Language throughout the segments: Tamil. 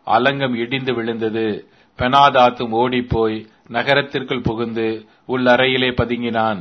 அலங்கம் இடிந்து விழுந்தது பெனாதாத்தும் ஓடிப்போய் நகரத்திற்குள் புகுந்து உள்ளறையிலே பதுங்கினான்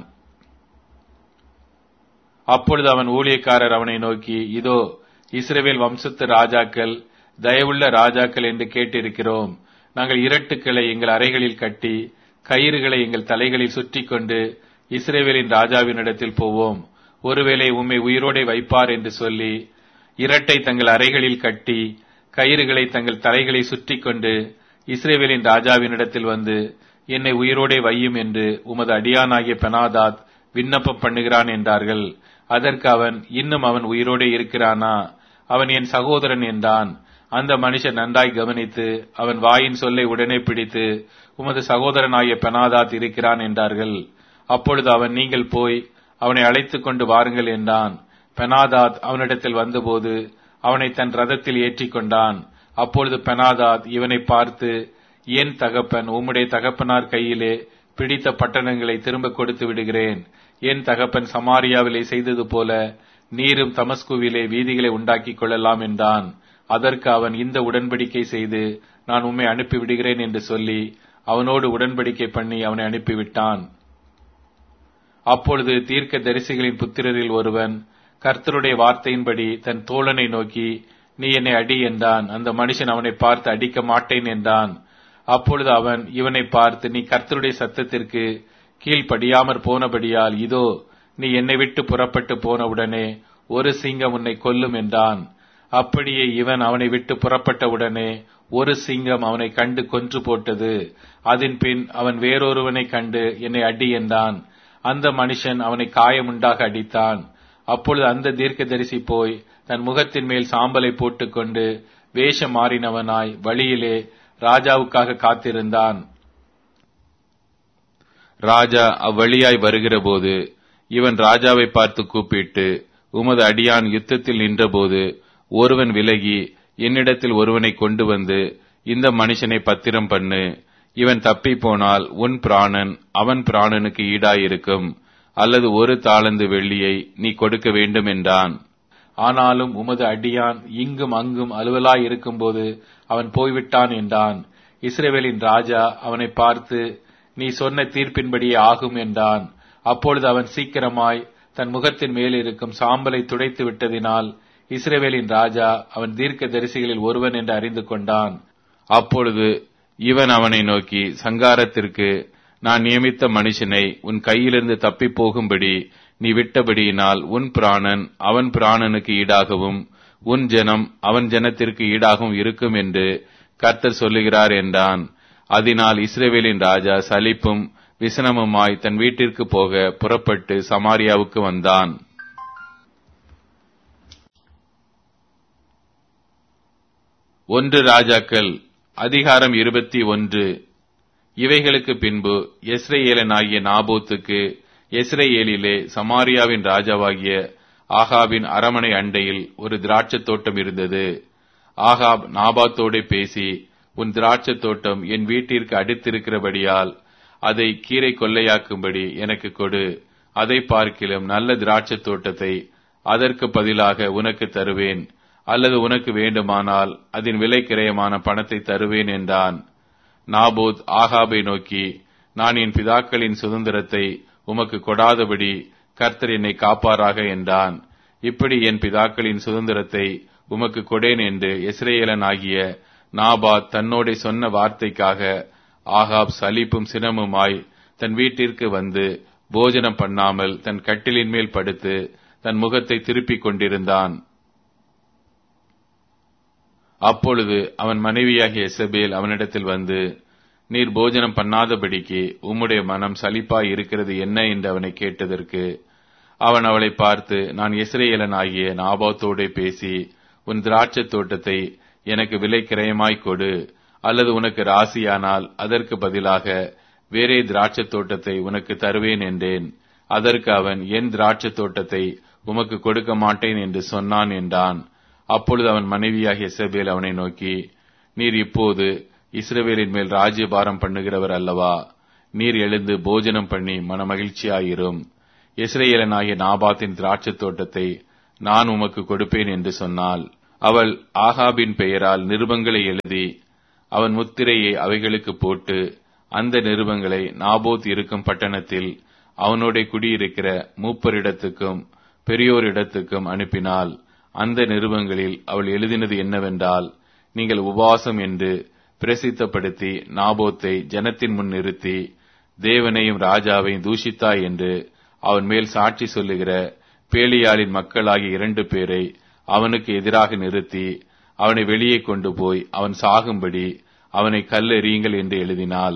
அப்பொழுது அவன் ஊழியக்காரர் அவனை நோக்கி இதோ இஸ்ரவேல் வம்சத்து ராஜாக்கள் தயவுள்ள ராஜாக்கள் என்று கேட்டிருக்கிறோம் நாங்கள் இரட்டுக்களை எங்கள் அறைகளில் கட்டி கயிறுகளை எங்கள் தலைகளில் சுற்றி கொண்டு இஸ்ரேவேலின் ராஜாவினிடத்தில் போவோம் ஒருவேளை உம்மை உயிரோடே வைப்பார் என்று சொல்லி இரட்டை தங்கள் அறைகளில் கட்டி கயிறுகளை தங்கள் தலைகளை சுற்றி கொண்டு இஸ்ரேவேலின் ராஜாவினிடத்தில் வந்து என்னை உயிரோடே வையும் என்று உமது அடியானாகிய பெனாதாத் விண்ணப்பம் பண்ணுகிறான் என்றார்கள் அதற்கு அவன் இன்னும் அவன் உயிரோடே இருக்கிறானா அவன் என் சகோதரன் என்றான் அந்த மனுஷன் நன்றாய் கவனித்து அவன் வாயின் சொல்லை உடனே பிடித்து உமது சகோதரனாகிய பெனாதாத் இருக்கிறான் என்றார்கள் அப்பொழுது அவன் நீங்கள் போய் அவனை அழைத்துக் கொண்டு வாருங்கள் என்றான் பெனாதாத் அவனிடத்தில் வந்தபோது அவனை தன் ரதத்தில் ஏற்றிக் கொண்டான் அப்பொழுது பெனாதாத் இவனை பார்த்து என் தகப்பன் உம்முடைய தகப்பனார் கையிலே பிடித்த பட்டணங்களை திரும்ப கொடுத்து விடுகிறேன் என் தகப்பன் சமாரியாவிலே செய்தது போல நீரும் தமஸ்குவிலே வீதிகளை உண்டாக்கிக் கொள்ளலாம் என்றான் அதற்கு அவன் இந்த உடன்படிக்கை செய்து நான் உம்மை அனுப்பிவிடுகிறேன் என்று சொல்லி அவனோடு உடன்படிக்கை பண்ணி அவனை அனுப்பிவிட்டான் அப்பொழுது தீர்க்க தரிசிகளின் புத்திரரில் ஒருவன் கர்த்தருடைய வார்த்தையின்படி தன் தோழனை நோக்கி நீ என்னை அடி என்றான் அந்த மனுஷன் அவனை பார்த்து அடிக்க மாட்டேன் என்றான் அப்பொழுது அவன் இவனை பார்த்து நீ கர்த்தருடைய சத்தத்திற்கு கீழ்ப்படியாமற் போனபடியால் இதோ நீ என்னை விட்டு புறப்பட்டு போனவுடனே ஒரு சிங்கம் உன்னை கொல்லும் என்றான் அப்படியே இவன் அவனை விட்டு புறப்பட்டவுடனே ஒரு சிங்கம் அவனை கண்டு கொன்று போட்டது அதன் பின் அவன் வேறொருவனை கண்டு என்னை அடி என்றான் அந்த மனுஷன் அவனை காயமுண்டாக அடித்தான் அப்பொழுது அந்த தீர்க்கதரிசி போய் தன் முகத்தின் மேல் சாம்பலை போட்டுக்கொண்டு வேஷம் மாறினவனாய் வழியிலே ராஜாவுக்காக காத்திருந்தான் ராஜா அவ்வழியாய் வருகிறபோது இவன் ராஜாவை பார்த்து கூப்பிட்டு உமது அடியான் யுத்தத்தில் நின்றபோது ஒருவன் விலகி என்னிடத்தில் ஒருவனை கொண்டு வந்து இந்த மனுஷனை பத்திரம் பண்ணு இவன் தப்பி போனால் உன் பிராணன் அவன் பிராணனுக்கு ஈடாயிருக்கும் அல்லது ஒரு தாளந்து வெள்ளியை நீ கொடுக்க வேண்டும் என்றான் ஆனாலும் உமது அடியான் இங்கும் அங்கும் அலுவலாய் இருக்கும்போது அவன் போய்விட்டான் என்றான் இஸ்ரேவேலின் ராஜா அவனை பார்த்து நீ சொன்ன தீர்ப்பின்படியே ஆகும் என்றான் அப்பொழுது அவன் சீக்கிரமாய் தன் முகத்தின் மேல் இருக்கும் சாம்பலை துடைத்து விட்டதினால் இஸ்ரேவேலின் ராஜா அவன் தீர்க்க தரிசிகளில் ஒருவன் என்று அறிந்து கொண்டான் அப்பொழுது இவன் அவனை நோக்கி சங்காரத்திற்கு நான் நியமித்த மனுஷனை உன் கையிலிருந்து தப்பி போகும்படி நீ விட்டபடியினால் உன் பிராணன் அவன் பிராணனுக்கு ஈடாகவும் உன் ஜனம் அவன் ஜனத்திற்கு ஈடாகவும் இருக்கும் என்று கர்த்தர் சொல்லுகிறார் என்றான் அதனால் இஸ்ரேவேலின் ராஜா சலிப்பும் விசனமுமாய் தன் வீட்டிற்கு போக புறப்பட்டு சமாரியாவுக்கு வந்தான் ஒன்று ராஜாக்கள் அதிகாரம் இருபத்தி ஒன்று இவைகளுக்கு பின்பு எஸ்ரேலேனாகிய நாபோத்துக்கு எஸ்ரேலிலே சமாரியாவின் ராஜாவாகிய ஆகாபின் அரமனை அண்டையில் ஒரு திராட்சத் தோட்டம் இருந்தது ஆகாப் நாபாத்தோடே பேசி உன் திராட்சத் தோட்டம் என் வீட்டிற்கு அடுத்திருக்கிறபடியால் அதை கீரை கொள்ளையாக்கும்படி எனக்கு கொடு அதை பார்க்கிலும் நல்ல திராட்சத் தோட்டத்தை அதற்கு பதிலாக உனக்கு தருவேன் அல்லது உனக்கு வேண்டுமானால் அதன் விலை கிரயமான பணத்தை தருவேன் என்றான் நாபோத் ஆகாபை நோக்கி நான் என் பிதாக்களின் சுதந்திரத்தை உமக்கு கொடாதபடி கர்த்தர் என்னை காப்பாராக என்றான் இப்படி என் பிதாக்களின் சுதந்திரத்தை உமக்கு கொடேன் என்று இஸ்ரேலன் ஆகிய நாபாத் தன்னோடே சொன்ன வார்த்தைக்காக ஆகாப் சலிப்பும் சினமுமாய் தன் வீட்டிற்கு வந்து போஜனம் பண்ணாமல் தன் கட்டிலின் மேல் படுத்து தன் முகத்தை திருப்பிக் கொண்டிருந்தான் அப்பொழுது அவன் மனைவியாகிய எசபேல் அவனிடத்தில் வந்து நீர் போஜனம் பண்ணாதபடிக்கு உம்முடைய மனம் சலிப்பாய் இருக்கிறது என்ன என்று அவனை கேட்டதற்கு அவன் அவளை பார்த்து நான் இஸ்ரேலன் ஆகிய நாபாத்தோடே பேசி உன் திராட்சத் தோட்டத்தை எனக்கு விலை கிரயமாய் கொடு அல்லது உனக்கு ராசியானால் அதற்கு பதிலாக வேறே திராட்சத் தோட்டத்தை உனக்கு தருவேன் என்றேன் அதற்கு அவன் என் திராட்சத் தோட்டத்தை உமக்கு கொடுக்க மாட்டேன் என்று சொன்னான் என்றான் அப்பொழுது அவன் மனைவியாகிய எசபேல் அவனை நோக்கி நீர் இப்போது இஸ்ரவேலின் மேல் ராஜ்யபாரம் பண்ணுகிறவர் அல்லவா நீர் எழுந்து போஜனம் பண்ணி மனமகிழ்ச்சியாயிரும் இஸ்ரேலனாகிய நாபாத்தின் திராட்சத் தோட்டத்தை நான் உமக்கு கொடுப்பேன் என்று சொன்னால் அவள் ஆகாபின் பெயரால் நிருபங்களை எழுதி அவன் முத்திரையை அவைகளுக்கு போட்டு அந்த நிருபங்களை நாபோத் இருக்கும் பட்டணத்தில் அவனோட குடியிருக்கிற மூப்பரிடத்துக்கும் பெரியோரிடத்துக்கும் அனுப்பினாள் அந்த நிருபங்களில் அவள் எழுதினது என்னவென்றால் நீங்கள் உபவாசம் என்று பிரசித்தப்படுத்தி நாபோத்தை ஜனத்தின் முன் நிறுத்தி தேவனையும் ராஜாவையும் தூஷித்தாய் என்று அவன் மேல் சாட்சி சொல்லுகிற பேலியாளின் மக்களாகிய இரண்டு பேரை அவனுக்கு எதிராக நிறுத்தி அவனை வெளியே கொண்டு போய் அவன் சாகும்படி அவனை கல்லெறியுங்கள் என்று எழுதினாள்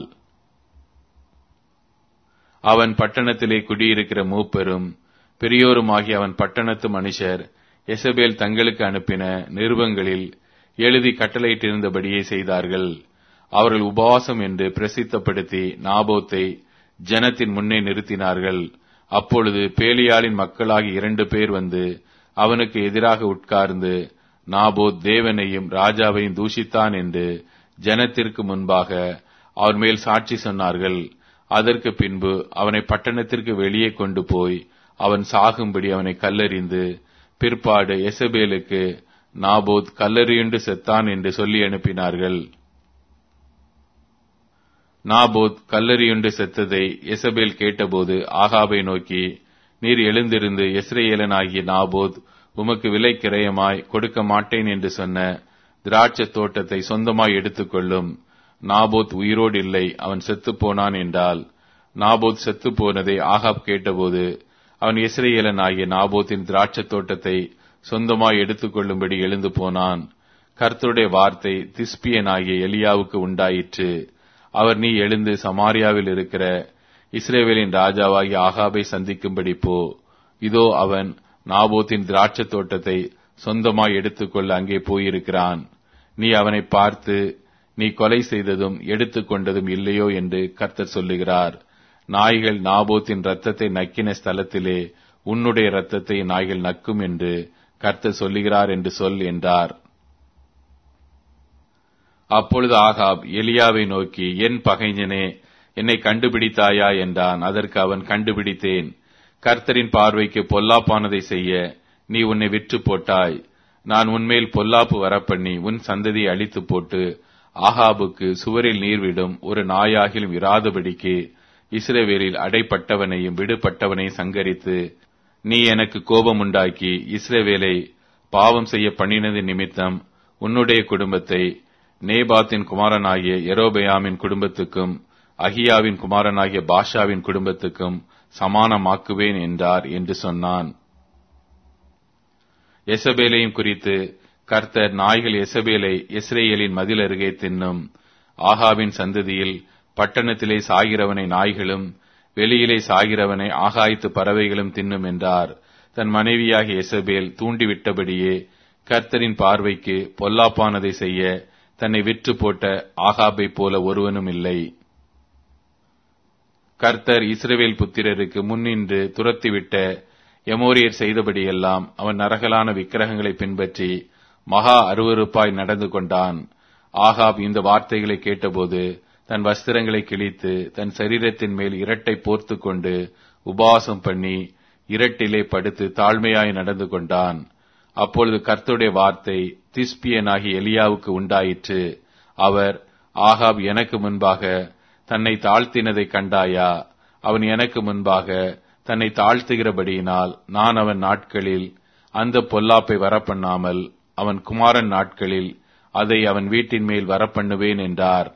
அவன் பட்டணத்திலே குடியிருக்கிற மூப்பெரும் பெரியோருமாகிய அவன் பட்டணத்து மனுஷர் எசபேல் தங்களுக்கு அனுப்பின நிருபங்களில் எழுதி கட்டளையிட்டிருந்தபடியே செய்தார்கள் அவர்கள் உபவாசம் என்று பிரசித்தப்படுத்தி நாபோத்தை ஜனத்தின் முன்னே நிறுத்தினார்கள் அப்பொழுது பேலியாளின் மக்களாகிய இரண்டு பேர் வந்து அவனுக்கு எதிராக உட்கார்ந்து நாபோத் தேவனையும் ராஜாவையும் தூஷித்தான் என்று ஜனத்திற்கு முன்பாக அவன் மேல் சாட்சி சொன்னார்கள் அதற்கு பின்பு அவனை பட்டணத்திற்கு வெளியே கொண்டு போய் அவன் சாகும்படி அவனை கல்லறிந்து பிற்பாடு எசபேலுக்கு நாபோத் கல்லறியுண்டு செத்தான் என்று சொல்லி அனுப்பினார்கள் நாபோத் கல்லறியுண்டு செத்ததை எசபேல் கேட்டபோது ஆகாபை நோக்கி நீர் எழுந்திருந்து எஸ்ரேலனாகிய நாபோத் உமக்கு விலை கிரயமாய் கொடுக்க மாட்டேன் என்று சொன்ன திராட்சை தோட்டத்தை சொந்தமாய் எடுத்துக்கொள்ளும் நாபோத் உயிரோடு இல்லை அவன் செத்துப் போனான் என்றால் நாபோத் செத்துப் போனதை ஆகாப் கேட்டபோது அவன் இஸ்ரேலன் ஆகிய நாபோத்தின் திராட்சை தோட்டத்தை சொந்தமாய் எடுத்துக்கொள்ளும்படி எழுந்து போனான் கர்த்தருடைய வார்த்தை திஸ்பியனாகிய எலியாவுக்கு உண்டாயிற்று அவர் நீ எழுந்து சமாரியாவில் இருக்கிற இஸ்ரேவேலின் ராஜாவாகிய ஆகாபை சந்திக்கும்படி போ இதோ அவன் நாபோத்தின் திராட்சை தோட்டத்தை சொந்தமாய் எடுத்துக்கொள்ள அங்கே போயிருக்கிறான் நீ அவனை பார்த்து நீ கொலை செய்ததும் எடுத்துக்கொண்டதும் இல்லையோ என்று கர்த்தர் சொல்லுகிறார் நாய்கள் நாபோத்தின் ரத்தத்தை நக்கின ஸ்தலத்திலே உன்னுடைய ரத்தத்தை நாய்கள் நக்கும் என்று கர்த்தர் சொல்லுகிறார் என்று சொல் என்றார் அப்பொழுது ஆகாப் எலியாவை நோக்கி என் பகைஞனே என்னை கண்டுபிடித்தாயா என்றான் அதற்கு அவன் கண்டுபிடித்தேன் கர்த்தரின் பார்வைக்கு பொல்லாப்பானதை செய்ய நீ உன்னை விற்று போட்டாய் நான் உன்மேல் பொல்லாப்பு வரப்பண்ணி உன் சந்ததியை அழித்து போட்டு ஆகாபுக்கு சுவரில் நீர்விடும் ஒரு நாயாகிலும் இராதபடிக்கு இஸ்ரேவேலில் அடைப்பட்டவனையும் விடுபட்டவனையும் சங்கரித்து நீ எனக்கு கோபம் உண்டாக்கி இஸ்ரேவேலை பாவம் செய்ய பண்ணினது நிமித்தம் உன்னுடைய குடும்பத்தை நேபாத்தின் குமாரனாகிய எரோபயாமின் குடும்பத்துக்கும் அகியாவின் குமாரனாகிய பாஷாவின் குடும்பத்துக்கும் சமானமாக்குவேன் என்றார் என்று சொன்னான் எசபேலையும் குறித்து கர்த்தர் நாய்கள் எசபேலை இஸ்ரேலின் மதில் அருகே தின்னும் ஆகாவின் சந்ததியில் பட்டணத்திலே சாகிறவனை நாய்களும் வெளியிலே சாகிறவனை ஆகாய்த்து பறவைகளும் தின்னும் என்றார் தன் மனைவியாகிய எசபேல் தூண்டிவிட்டபடியே கர்த்தரின் பார்வைக்கு பொல்லாப்பானதை செய்ய தன்னை விற்று போட்ட ஆகாபை போல ஒருவனும் இல்லை கர்த்தர் இஸ்ரவேல் புத்திரருக்கு முன்னின்று துரத்திவிட்ட எமோரியர் செய்தபடியெல்லாம் அவன் நரகலான விக்கிரகங்களை பின்பற்றி மகா அருவருப்பாய் நடந்து கொண்டான் ஆகாப் இந்த வார்த்தைகளை கேட்டபோது தன் வஸ்திரங்களை கிழித்து தன் சரீரத்தின் மேல் இரட்டை போர்த்து கொண்டு உபவாசம் பண்ணி இரட்டிலே படுத்து தாழ்மையாய் நடந்து கொண்டான் அப்பொழுது கர்த்தருடைய வார்த்தை திஸ்பியனாகி எலியாவுக்கு உண்டாயிற்று அவர் ஆகாப் எனக்கு முன்பாக தன்னை தாழ்த்தினதை கண்டாயா அவன் எனக்கு முன்பாக தன்னை தாழ்த்துகிறபடியினால் நான் அவன் நாட்களில் அந்த பொல்லாப்பை வரப்பண்ணாமல் அவன் குமாரன் நாட்களில் அதை அவன் வீட்டின் மேல் வரப்பண்ணுவேன் என்றார்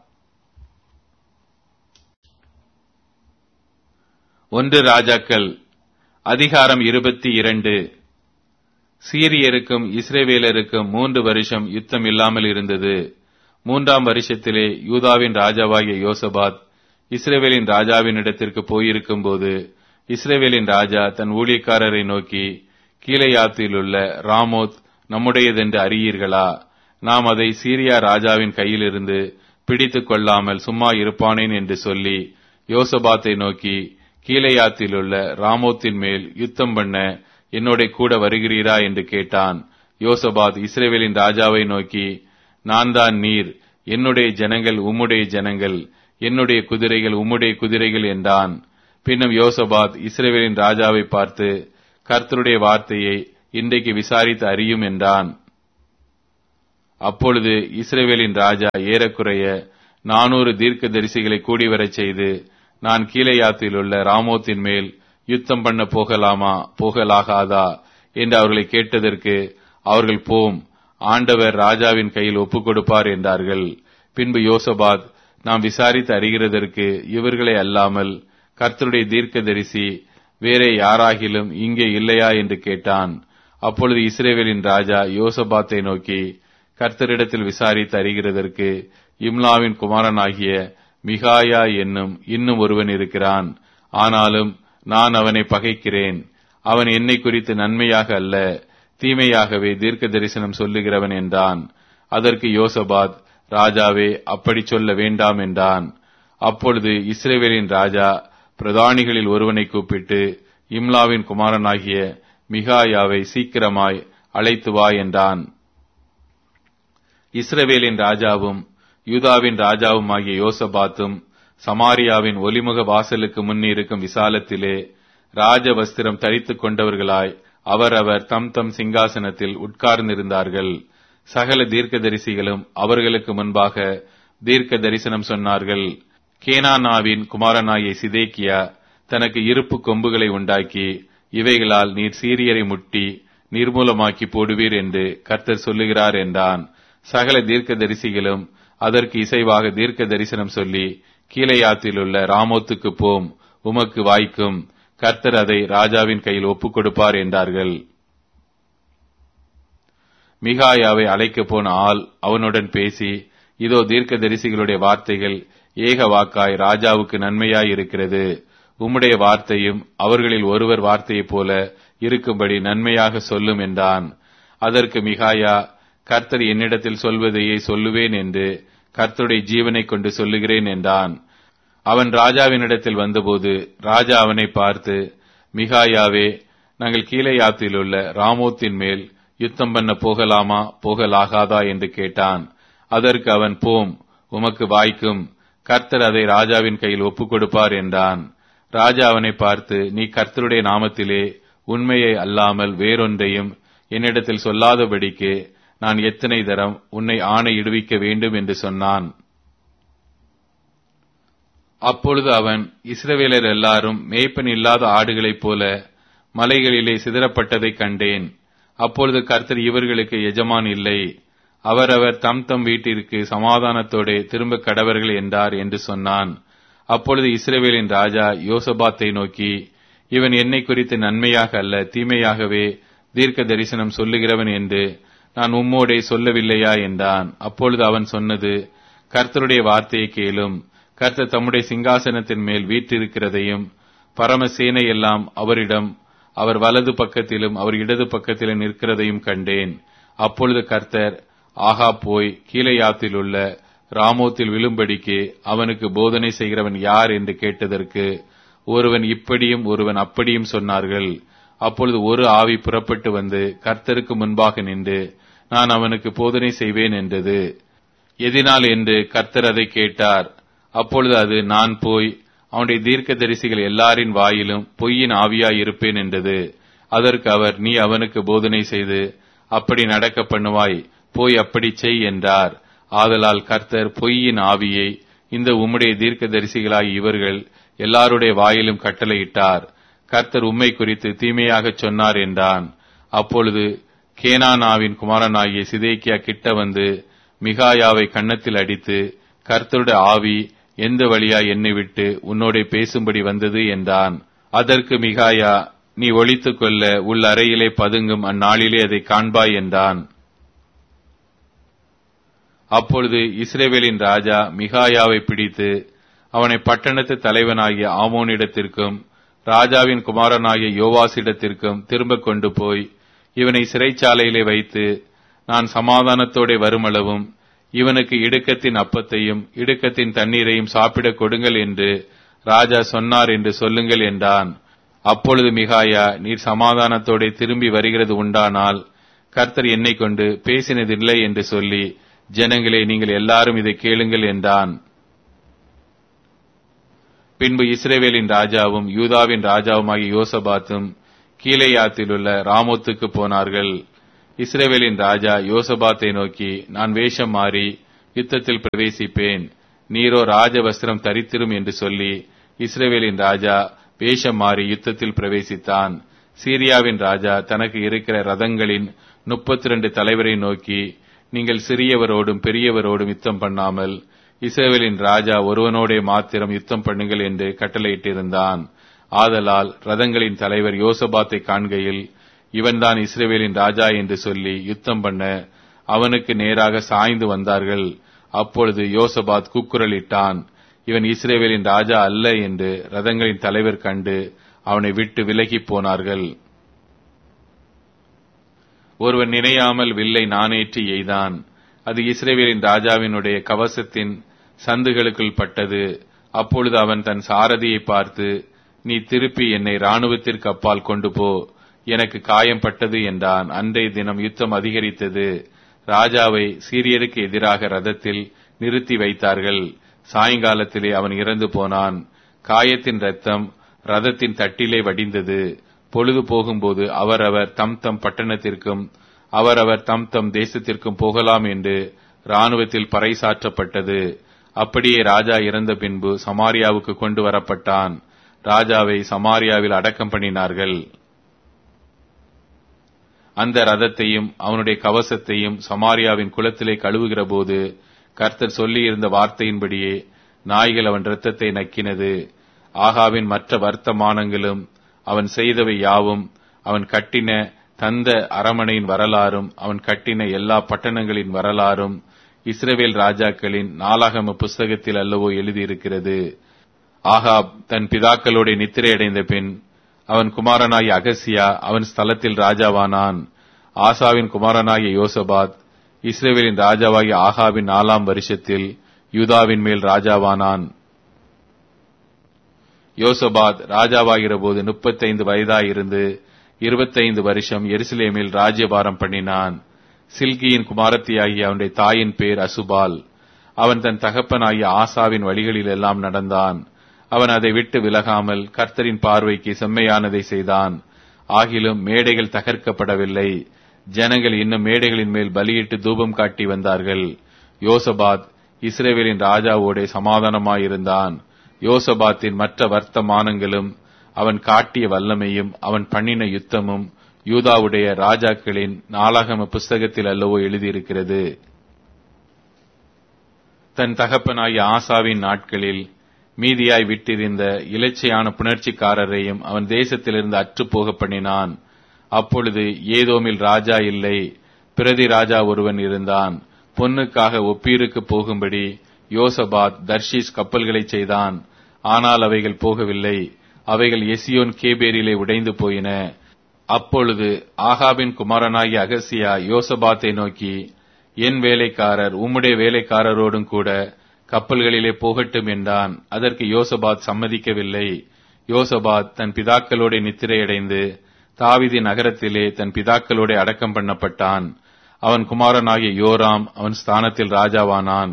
ஒன்று ராஜாக்கள் அதிகாரம் இருபத்தி இரண்டு சீரியருக்கும் இஸ்ரேவேலருக்கும் மூன்று வருஷம் யுத்தம் இல்லாமல் இருந்தது மூன்றாம் வருஷத்திலே யூதாவின் ராஜாவாகிய யோசபாத் இஸ்ரேவேலின் ராஜாவினிடத்திற்கு போயிருக்கும் போது இஸ்ரேவேலின் ராஜா தன் ஊழியக்காரரை நோக்கி கீழையாத்தில் உள்ள ராமோத் நம்முடையதென்று அறியீர்களா நாம் அதை சீரியா ராஜாவின் கையிலிருந்து பிடித்துக் கொள்ளாமல் சும்மா இருப்பானேன் என்று சொல்லி யோசபாத்தை நோக்கி கீழையாத்தில் உள்ள ராமோத்தின் மேல் யுத்தம் பண்ண என்னோட கூட வருகிறீரா என்று கேட்டான் யோசபாத் இஸ்ரேவேலின் ராஜாவை நோக்கி நான் தான் நீர் என்னுடைய ஜனங்கள் உம்முடைய ஜனங்கள் என்னுடைய குதிரைகள் உம்முடைய குதிரைகள் என்றான் பின்னும் யோசபாத் இஸ்ரேவேலின் ராஜாவை பார்த்து கர்த்தருடைய வார்த்தையை இன்றைக்கு விசாரித்து அறியும் என்றான் அப்பொழுது இஸ்ரேவேலின் ராஜா ஏறக்குறைய நானூறு தீர்க்க தரிசிகளை கூடிவரச் செய்து நான் கீழையாத்தில் உள்ள ராமோத்தின் மேல் யுத்தம் பண்ண போகலாமா போகலாகாதா என்று அவர்களை கேட்டதற்கு அவர்கள் போம் ஆண்டவர் ராஜாவின் கையில் ஒப்புக் கொடுப்பார் என்றார்கள் பின்பு யோசபாத் நாம் விசாரித்து அறிகிறதற்கு இவர்களே அல்லாமல் கர்த்தருடைய தீர்க்கதரிசி வேறே யாராகிலும் இங்கே இல்லையா என்று கேட்டான் அப்பொழுது இஸ்ரேவேலின் ராஜா யோசபாத்தை நோக்கி கர்த்தரிடத்தில் விசாரித்து அறிகிறதற்கு இம்லாவின் குமாரனாகிய மிகாயா என்னும் இன்னும் ஒருவன் இருக்கிறான் ஆனாலும் நான் அவனை பகைக்கிறேன் அவன் என்னை குறித்து நன்மையாக அல்ல தீமையாகவே தீர்க்க தரிசனம் சொல்லுகிறவன் என்றான் அதற்கு யோசபாத் ராஜாவே அப்படி சொல்ல வேண்டாம் என்றான் அப்பொழுது இஸ்ரேவேலின் ராஜா பிரதானிகளில் ஒருவனை கூப்பிட்டு இம்லாவின் குமாரனாகிய மிகாயாவை சீக்கிரமாய் அழைத்து வா என்றான் இஸ்ரவேலின் ராஜாவும் யூதாவின் ராஜாவுமாகிய யோசபாத்தும் சமாரியாவின் ஒலிமுக வாசலுக்கு முன்னிருக்கும் விசாலத்திலே ராஜ வஸ்திரம் தரித்துக் கொண்டவர்களாய் அவரவர் தம் தம் சிங்காசனத்தில் உட்கார்ந்திருந்தார்கள் சகல தீர்க்கதரிசிகளும் அவர்களுக்கு முன்பாக தீர்க்க தரிசனம் சொன்னார்கள் கேனானாவின் குமாரனாகிய சிதேக்கியா தனக்கு இருப்பு கொம்புகளை உண்டாக்கி இவைகளால் நீர் சீரியரை முட்டி நிர்மூலமாக்கி போடுவீர் என்று கர்த்தர் சொல்லுகிறார் என்றான் சகல தீர்க்க தரிசிகளும் அதற்கு இசைவாக தீர்க்க தரிசனம் சொல்லி கீழையாத்தில் உள்ள ராமோத்துக்கு போம் உமக்கு வாய்க்கும் கர்த்தர் அதை ராஜாவின் கையில் ஒப்புக் கொடுப்பார் என்றார்கள் மிகாயாவை அழைக்கப் போன ஆள் அவனுடன் பேசி இதோ தீர்க்க தரிசிகளுடைய வார்த்தைகள் ஏக வாக்காய் ராஜாவுக்கு நன்மையாய் இருக்கிறது உம்முடைய வார்த்தையும் அவர்களில் ஒருவர் வார்த்தையைப் போல இருக்கும்படி நன்மையாக சொல்லும் என்றான் அதற்கு மிகாயா கர்த்தர் என்னிடத்தில் சொல்வதையே சொல்லுவேன் என்று கர்த்தருடைய ஜீவனை கொண்டு சொல்லுகிறேன் என்றான் அவன் ராஜாவினிடத்தில் வந்தபோது ராஜா அவனை பார்த்து மிகாயாவே நாங்கள் கீழையாத்தில் உள்ள ராமோத்தின் மேல் யுத்தம் பண்ண போகலாமா போகலாகாதா என்று கேட்டான் அதற்கு அவன் போம் உமக்கு வாய்க்கும் கர்த்தர் அதை ராஜாவின் கையில் ஒப்புக் கொடுப்பார் என்றான் ராஜா அவனை பார்த்து நீ கர்த்தருடைய நாமத்திலே உண்மையை அல்லாமல் வேறொன்றையும் என்னிடத்தில் சொல்லாதபடிக்கு நான் எத்தனை தரம் உன்னை ஆணையிடுவிக்க வேண்டும் என்று சொன்னான் அப்பொழுது அவன் இஸ்ரவேலர் எல்லாரும் மேய்ப்பன் இல்லாத ஆடுகளைப் போல மலைகளிலே சிதறப்பட்டதைக் கண்டேன் அப்பொழுது கர்த்தர் இவர்களுக்கு எஜமான் இல்லை அவரவர் தம் தம் வீட்டிற்கு சமாதானத்தோടെ திரும்ப கடவர்கள் என்றார் என்று சொன்னான் அப்பொழுது இஸ்ரவேலின் ராஜா யோசபாத்தை நோக்கி இவன் என்னை குறித்து நன்மையாக அல்ல தீமையாகவே தீர்க்க தரிசனம் சொல்லுகிறவன் என்று நான் உம்மோடே சொல்லவில்லையா என்றான் அப்பொழுது அவன் சொன்னது கர்த்தருடைய வார்த்தையை கேளும் கர்த்தர் தம்முடைய சிங்காசனத்தின் மேல் வீற்றிருக்கிறதையும் பரமசேனை எல்லாம் அவரிடம் அவர் வலது பக்கத்திலும் அவர் இடது பக்கத்திலும் நிற்கிறதையும் கண்டேன் அப்பொழுது கர்த்தர் ஆகா போய் கீழையாத்தில் உள்ள ராமோத்தில் விழும்படிக்கு அவனுக்கு போதனை செய்கிறவன் யார் என்று கேட்டதற்கு ஒருவன் இப்படியும் ஒருவன் அப்படியும் சொன்னார்கள் அப்பொழுது ஒரு ஆவி புறப்பட்டு வந்து கர்த்தருக்கு முன்பாக நின்று நான் அவனுக்கு போதனை செய்வேன் என்றது எதினால் என்று கர்த்தர் அதை கேட்டார் அப்பொழுது அது நான் போய் அவனுடைய தீர்க்க தரிசிகள் எல்லாரின் வாயிலும் பொய்யின் ஆவியாய் இருப்பேன் என்றது அதற்கு அவர் நீ அவனுக்கு போதனை செய்து அப்படி நடக்க பண்ணுவாய் போய் அப்படி செய் என்றார் ஆதலால் கர்த்தர் பொய்யின் ஆவியை இந்த உம்முடைய தீர்க்க தரிசிகளாகி இவர்கள் எல்லாருடைய வாயிலும் கட்டளையிட்டார் கர்த்தர் உம்மை குறித்து தீமையாகச் சொன்னார் என்றான் அப்பொழுது கேனானாவின் குமாரனாகிய சிதேக்கியா கிட்ட வந்து மிகாயாவை கன்னத்தில் அடித்து கர்த்தருடைய ஆவி எந்த வழியா என்னை விட்டு உன்னோட பேசும்படி வந்தது என்றான் அதற்கு மிகாயா நீ ஒழித்துக் கொள்ள உள் அறையிலே பதுங்கும் அந்நாளிலே அதை காண்பாய் என்றான் அப்பொழுது இஸ்ரேவேலின் ராஜா மிகாயாவை பிடித்து அவனை பட்டணத்து தலைவனாகிய ஆமோனிடத்திற்கும் ராஜாவின் குமாரனாகிய யோவாசிடத்திற்கும் திரும்ப கொண்டு போய் இவனை சிறைச்சாலையிலே வைத்து நான் சமாதானத்தோടെ வருமளவும் இவனுக்கு இடுக்கத்தின் அப்பத்தையும் இடுக்கத்தின் தண்ணீரையும் சாப்பிடக் கொடுங்கள் என்று ராஜா சொன்னார் என்று சொல்லுங்கள் என்றான் அப்பொழுது மிகாயா நீர் சமாதானத்தோടെ திரும்பி வருகிறது உண்டானால் கர்த்தர் என்னை கொண்டு பேசினதில்லை என்று சொல்லி ஜனங்களே நீங்கள் எல்லாரும் இதை கேளுங்கள் என்றான் பின்பு இஸ்ரேவேலின் ராஜாவும் யூதாவின் ராஜாவுமாகிய யோசபாத்தும் கீழையாத்தில் உள்ள ராமோத்துக்கு போனார்கள் இஸ்ரேவேலின் ராஜா யோசபாத்தை நோக்கி நான் வேஷம் மாறி யுத்தத்தில் பிரவேசிப்பேன் நீரோ ராஜ வஸ்திரம் தரித்திரும் என்று சொல்லி இஸ்ரேவேலின் ராஜா வேஷம் மாறி யுத்தத்தில் பிரவேசித்தான் சீரியாவின் ராஜா தனக்கு இருக்கிற ரதங்களின் முப்பத்தி ரெண்டு தலைவரை நோக்கி நீங்கள் சிறியவரோடும் பெரியவரோடும் யுத்தம் பண்ணாமல் இஸ்ரேவேலின் ராஜா ஒருவனோடே மாத்திரம் யுத்தம் பண்ணுங்கள் என்று கட்டளையிட்டிருந்தான் ஆதலால் ரதங்களின் தலைவர் யோசபாத்தை காண்கையில் இவன்தான் இஸ்ரேவேலின் ராஜா என்று சொல்லி யுத்தம் பண்ண அவனுக்கு நேராக சாய்ந்து வந்தார்கள் அப்பொழுது யோசபாத் கூக்குரலிட்டான் இவன் இஸ்ரேவேலின் ராஜா அல்ல என்று ரதங்களின் தலைவர் கண்டு அவனை விட்டு விலகிப் போனார்கள் ஒருவன் நினையாமல் வில்லை நானேற்றி எய்தான் அது இஸ்ரேவேலின் ராஜாவினுடைய கவசத்தின் சந்துகளுக்குள் பட்டது அப்பொழுது அவன் தன் சாரதியை பார்த்து நீ திருப்பி என்னை ராணுவத்திற்கு அப்பால் கொண்டு போ எனக்கு காயம் பட்டது என்றான் அன்றைய தினம் யுத்தம் அதிகரித்தது ராஜாவை சீரியருக்கு எதிராக ரதத்தில் நிறுத்தி வைத்தார்கள் சாயங்காலத்திலே அவன் இறந்து போனான் காயத்தின் ரத்தம் ரதத்தின் தட்டிலே வடிந்தது பொழுது போகும்போது அவரவர் தம் தம் பட்டணத்திற்கும் அவரவர் தம் தம் தேசத்திற்கும் போகலாம் என்று இராணுவத்தில் பறைசாற்றப்பட்டது அப்படியே ராஜா இறந்த பின்பு சமாரியாவுக்கு கொண்டு வரப்பட்டான் ராஜாவை சமாரியாவில் அடக்கம் பண்ணினார்கள் அந்த ரதத்தையும் அவனுடைய கவசத்தையும் சமாரியாவின் குளத்திலே கழுவுகிற போது கர்த்தர் சொல்லியிருந்த வார்த்தையின்படியே நாய்கள் அவன் இரத்தத்தை நக்கினது ஆகாவின் மற்ற வர்த்தமானங்களும் அவன் செய்தவை யாவும் அவன் கட்டின தந்த அரமனையின் வரலாறும் அவன் கட்டின எல்லா பட்டணங்களின் வரலாறும் இஸ்ரவேல் ராஜாக்களின் நாளாகம புஸ்தகத்தில் அல்லவோ எழுதியிருக்கிறது ஆகாப் தன் பிதாக்களோட நித்திரை அடைந்த பின் அவன் குமாரனாகிய அகசியா அவன் ஸ்தலத்தில் ராஜாவானான் ஆசாவின் குமாரனாகிய யோசபாத் இஸ்ரேவேலின் ராஜாவாகிய ஆகாவின் நாலாம் வருஷத்தில் யூதாவின் மேல் ராஜாவானான் யோசபாத் ராஜாவாகிற போது முப்பத்தைந்து வயதாயிருந்து இருபத்தைந்து வருஷம் எருசலேமில் ராஜ்யபாரம் பண்ணினான் சில்கியின் குமாரத்தியாகிய அவனுடைய தாயின் பேர் அசுபால் அவன் தன் தகப்பனாகிய ஆசாவின் வழிகளில் எல்லாம் நடந்தான் அவன் அதை விட்டு விலகாமல் கர்த்தரின் பார்வைக்கு செம்மையானதை செய்தான் ஆகிலும் மேடைகள் தகர்க்கப்படவில்லை ஜனங்கள் இன்னும் மேடைகளின் மேல் பலியிட்டு தூபம் காட்டி வந்தார்கள் யோசபாத் இஸ்ரேவேலின் ராஜாவோட சமாதானமாயிருந்தான் யோசபாத்தின் மற்ற வர்த்தமானங்களும் அவன் காட்டிய வல்லமையும் அவன் பண்ணின யுத்தமும் யூதாவுடைய ராஜாக்களின் நாளாகம புஸ்தகத்தில் அல்லவோ எழுதியிருக்கிறது தன் தகப்பனாகிய ஆசாவின் நாட்களில் மீதியாய் விட்டிருந்த இலச்சையான புணர்ச்சிக்காரரையும் அவன் தேசத்திலிருந்து அற்றுப்போக பண்ணினான் அப்பொழுது ஏதோமில் ராஜா இல்லை பிரதி ராஜா ஒருவன் இருந்தான் பொன்னுக்காக ஒப்பீருக்கு போகும்படி யோசபாத் தர்ஷீஸ் கப்பல்களை செய்தான் ஆனால் அவைகள் போகவில்லை அவைகள் எசியோன் கேபேரிலே உடைந்து போயின அப்பொழுது ஆகாபின் குமாரனாகிய அகசியா யோசபாத்தை நோக்கி என் வேலைக்காரர் உம்முடைய வேலைக்காரரோடும் கூட கப்பல்களிலே போகட்டும் என்றான் அதற்கு யோசபாத் சம்மதிக்கவில்லை யோசபாத் தன் பிதாக்களோட நித்திரையடைந்து தாவிதி நகரத்திலே தன் பிதாக்களோட அடக்கம் பண்ணப்பட்டான் அவன் குமாரனாகிய யோராம் அவன் ஸ்தானத்தில் ராஜாவானான்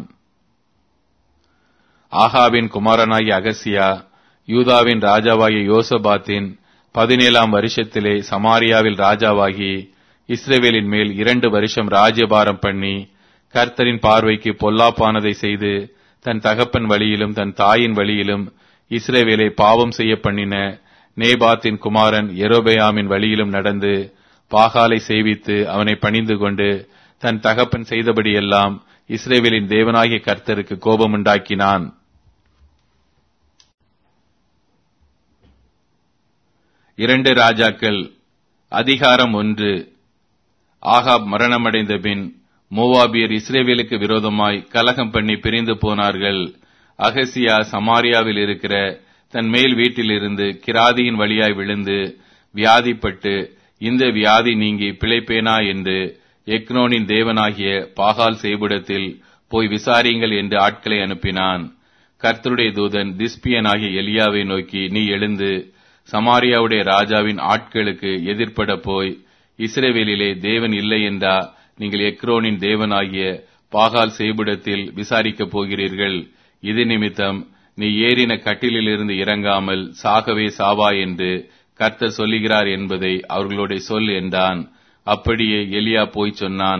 ஆகாவின் குமாரனாகிய அகசியா யூதாவின் ராஜாவாகிய யோசபாத்தின் பதினேழாம் வருஷத்திலே சமாரியாவில் ராஜாவாகி இஸ்ரேவேலின் மேல் இரண்டு வருஷம் ராஜ்யபாரம் பண்ணி கர்த்தரின் பார்வைக்கு பொல்லாப்பானதை செய்து தன் தகப்பன் வழியிலும் தன் தாயின் வழியிலும் இஸ்ரேவேலை பாவம் செய்ய பண்ணின நேபாத்தின் குமாரன் எரோபயாமின் வழியிலும் நடந்து பாகாலை சேவித்து அவனை பணிந்து கொண்டு தன் தகப்பன் செய்தபடியெல்லாம் இஸ்ரேவேலின் தேவனாகிய கர்த்தருக்கு கோபமுண்டாக்கினான் இரண்டு ராஜாக்கள் அதிகாரம் ஒன்று ஆகாப் மரணமடைந்த பின் மோவாபியர் இஸ்ரேவேலுக்கு விரோதமாய் கலகம் பண்ணி பிரிந்து போனார்கள் அகசியா சமாரியாவில் இருக்கிற தன் மேல் வீட்டிலிருந்து கிராதியின் வழியாய் விழுந்து வியாதிப்பட்டு இந்த வியாதி நீங்கி பிழைப்பேனா என்று எக்னோனின் தேவனாகிய பாகால் செய்புடத்தில் போய் விசாரியுங்கள் என்று ஆட்களை அனுப்பினான் கர்த்தருடைய தூதன் திஸ்பியனாகிய எலியாவை நோக்கி நீ எழுந்து சமாரியாவுடைய ராஜாவின் ஆட்களுக்கு எதிர்ப்பட போய் இஸ்ரேவேலிலே தேவன் இல்லை என்றா நீங்கள் எக்ரோனின் தேவனாகிய பாகால் செய்புடத்தில் விசாரிக்கப் போகிறீர்கள் இது நிமித்தம் நீ ஏறின கட்டிலிலிருந்து இறங்காமல் சாகவே சாவா என்று கர்த்தர் சொல்லுகிறார் என்பதை அவர்களோட சொல் என்றான் அப்படியே எலியா போய் சொன்னான்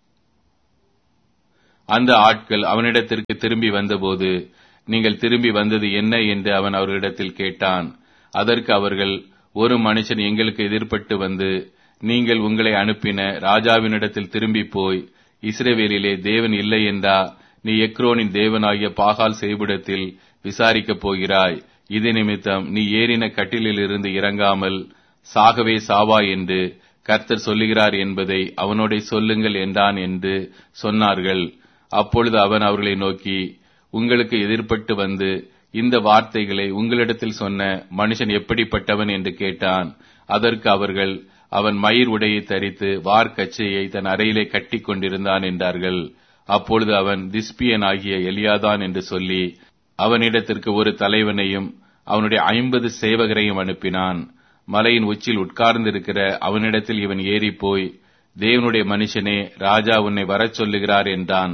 அந்த ஆட்கள் அவனிடத்திற்கு திரும்பி வந்தபோது நீங்கள் திரும்பி வந்தது என்ன என்று அவன் அவர்களிடத்தில் கேட்டான் அதற்கு அவர்கள் ஒரு மனுஷன் எங்களுக்கு எதிர்ப்பட்டு வந்து நீங்கள் உங்களை அனுப்பின ராஜாவினிடத்தில் திரும்பி போய் இஸ்ரவேலிலே தேவன் இல்லை என்றா நீ எக்ரோனின் தேவனாகிய பாகால் செய்பிடத்தில் விசாரிக்கப் போகிறாய் இது நிமித்தம் நீ ஏறின கட்டிலிலிருந்து இறங்காமல் சாகவே சாவா என்று கர்த்தர் சொல்லுகிறார் என்பதை அவனோட சொல்லுங்கள் என்றான் என்று சொன்னார்கள் அப்பொழுது அவன் அவர்களை நோக்கி உங்களுக்கு எதிர்ப்பட்டு வந்து இந்த வார்த்தைகளை உங்களிடத்தில் சொன்ன மனுஷன் எப்படிப்பட்டவன் என்று கேட்டான் அதற்கு அவர்கள் அவன் மயிர் உடையை தரித்து வார்க்கச்சையை தன் அறையிலே கட்டி கொண்டிருந்தான் என்றார்கள் அப்பொழுது அவன் திஸ்பியன் ஆகிய எலியாதான் என்று சொல்லி அவனிடத்திற்கு ஒரு தலைவனையும் அவனுடைய ஐம்பது சேவகரையும் அனுப்பினான் மலையின் உச்சியில் உட்கார்ந்திருக்கிற அவனிடத்தில் இவன் ஏறி போய் தேவனுடைய மனுஷனே ராஜா உன்னை வரச் சொல்லுகிறார் என்றான்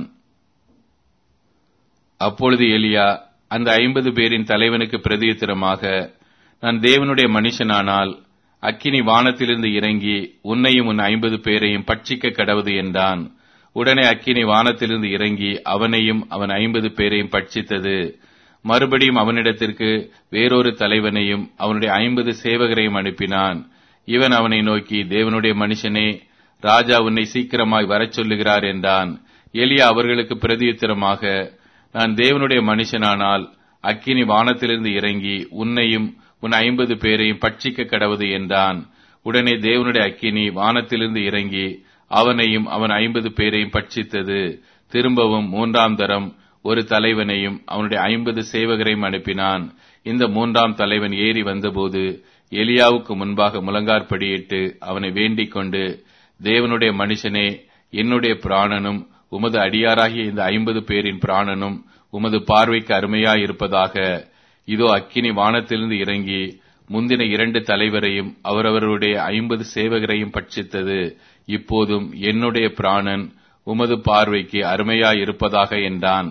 அப்பொழுது எலியா அந்த ஐம்பது பேரின் தலைவனுக்கு பிரதியுத்தரமாக நான் தேவனுடைய மனுஷனானால் அக்கினி வானத்திலிருந்து இறங்கி உன்னையும் உன் ஐம்பது பேரையும் பட்சிக்க கடவுது என்றான் உடனே அக்கினி வானத்திலிருந்து இறங்கி அவனையும் அவன் ஐம்பது பேரையும் பட்சித்தது மறுபடியும் அவனிடத்திற்கு வேறொரு தலைவனையும் அவனுடைய ஐம்பது சேவகரையும் அனுப்பினான் இவன் அவனை நோக்கி தேவனுடைய மனுஷனே ராஜா உன்னை சீக்கிரமாய் வரச் சொல்லுகிறார் என்றான் எலியா அவர்களுக்கு பிரதியுத்தரமாக நான் தேவனுடைய மனுஷனானால் அக்கினி வானத்திலிருந்து இறங்கி உன்னையும் உன் ஐம்பது பேரையும் பட்சிக்க கடவுது என்றான் உடனே தேவனுடைய அக்கினி வானத்திலிருந்து இறங்கி அவனையும் அவன் ஐம்பது பேரையும் பட்சித்தது திரும்பவும் மூன்றாம் தரம் ஒரு தலைவனையும் அவனுடைய ஐம்பது சேவகரையும் அனுப்பினான் இந்த மூன்றாம் தலைவன் ஏறி வந்தபோது எலியாவுக்கு முன்பாக முழங்கார்படியிட்டு அவனை வேண்டிக் கொண்டு தேவனுடைய மனுஷனே என்னுடைய பிராணனும் உமது அடியாராகிய இந்த ஐம்பது பேரின் பிராணனும் உமது பார்வைக்கு அருமையாயிருப்பதாக இதோ அக்கினி வானத்திலிருந்து இறங்கி முந்தின இரண்டு தலைவரையும் அவரவருடைய ஐம்பது சேவகரையும் பட்சித்தது இப்போதும் என்னுடைய பிராணன் உமது பார்வைக்கு அருமையாயிருப்பதாக என்றான்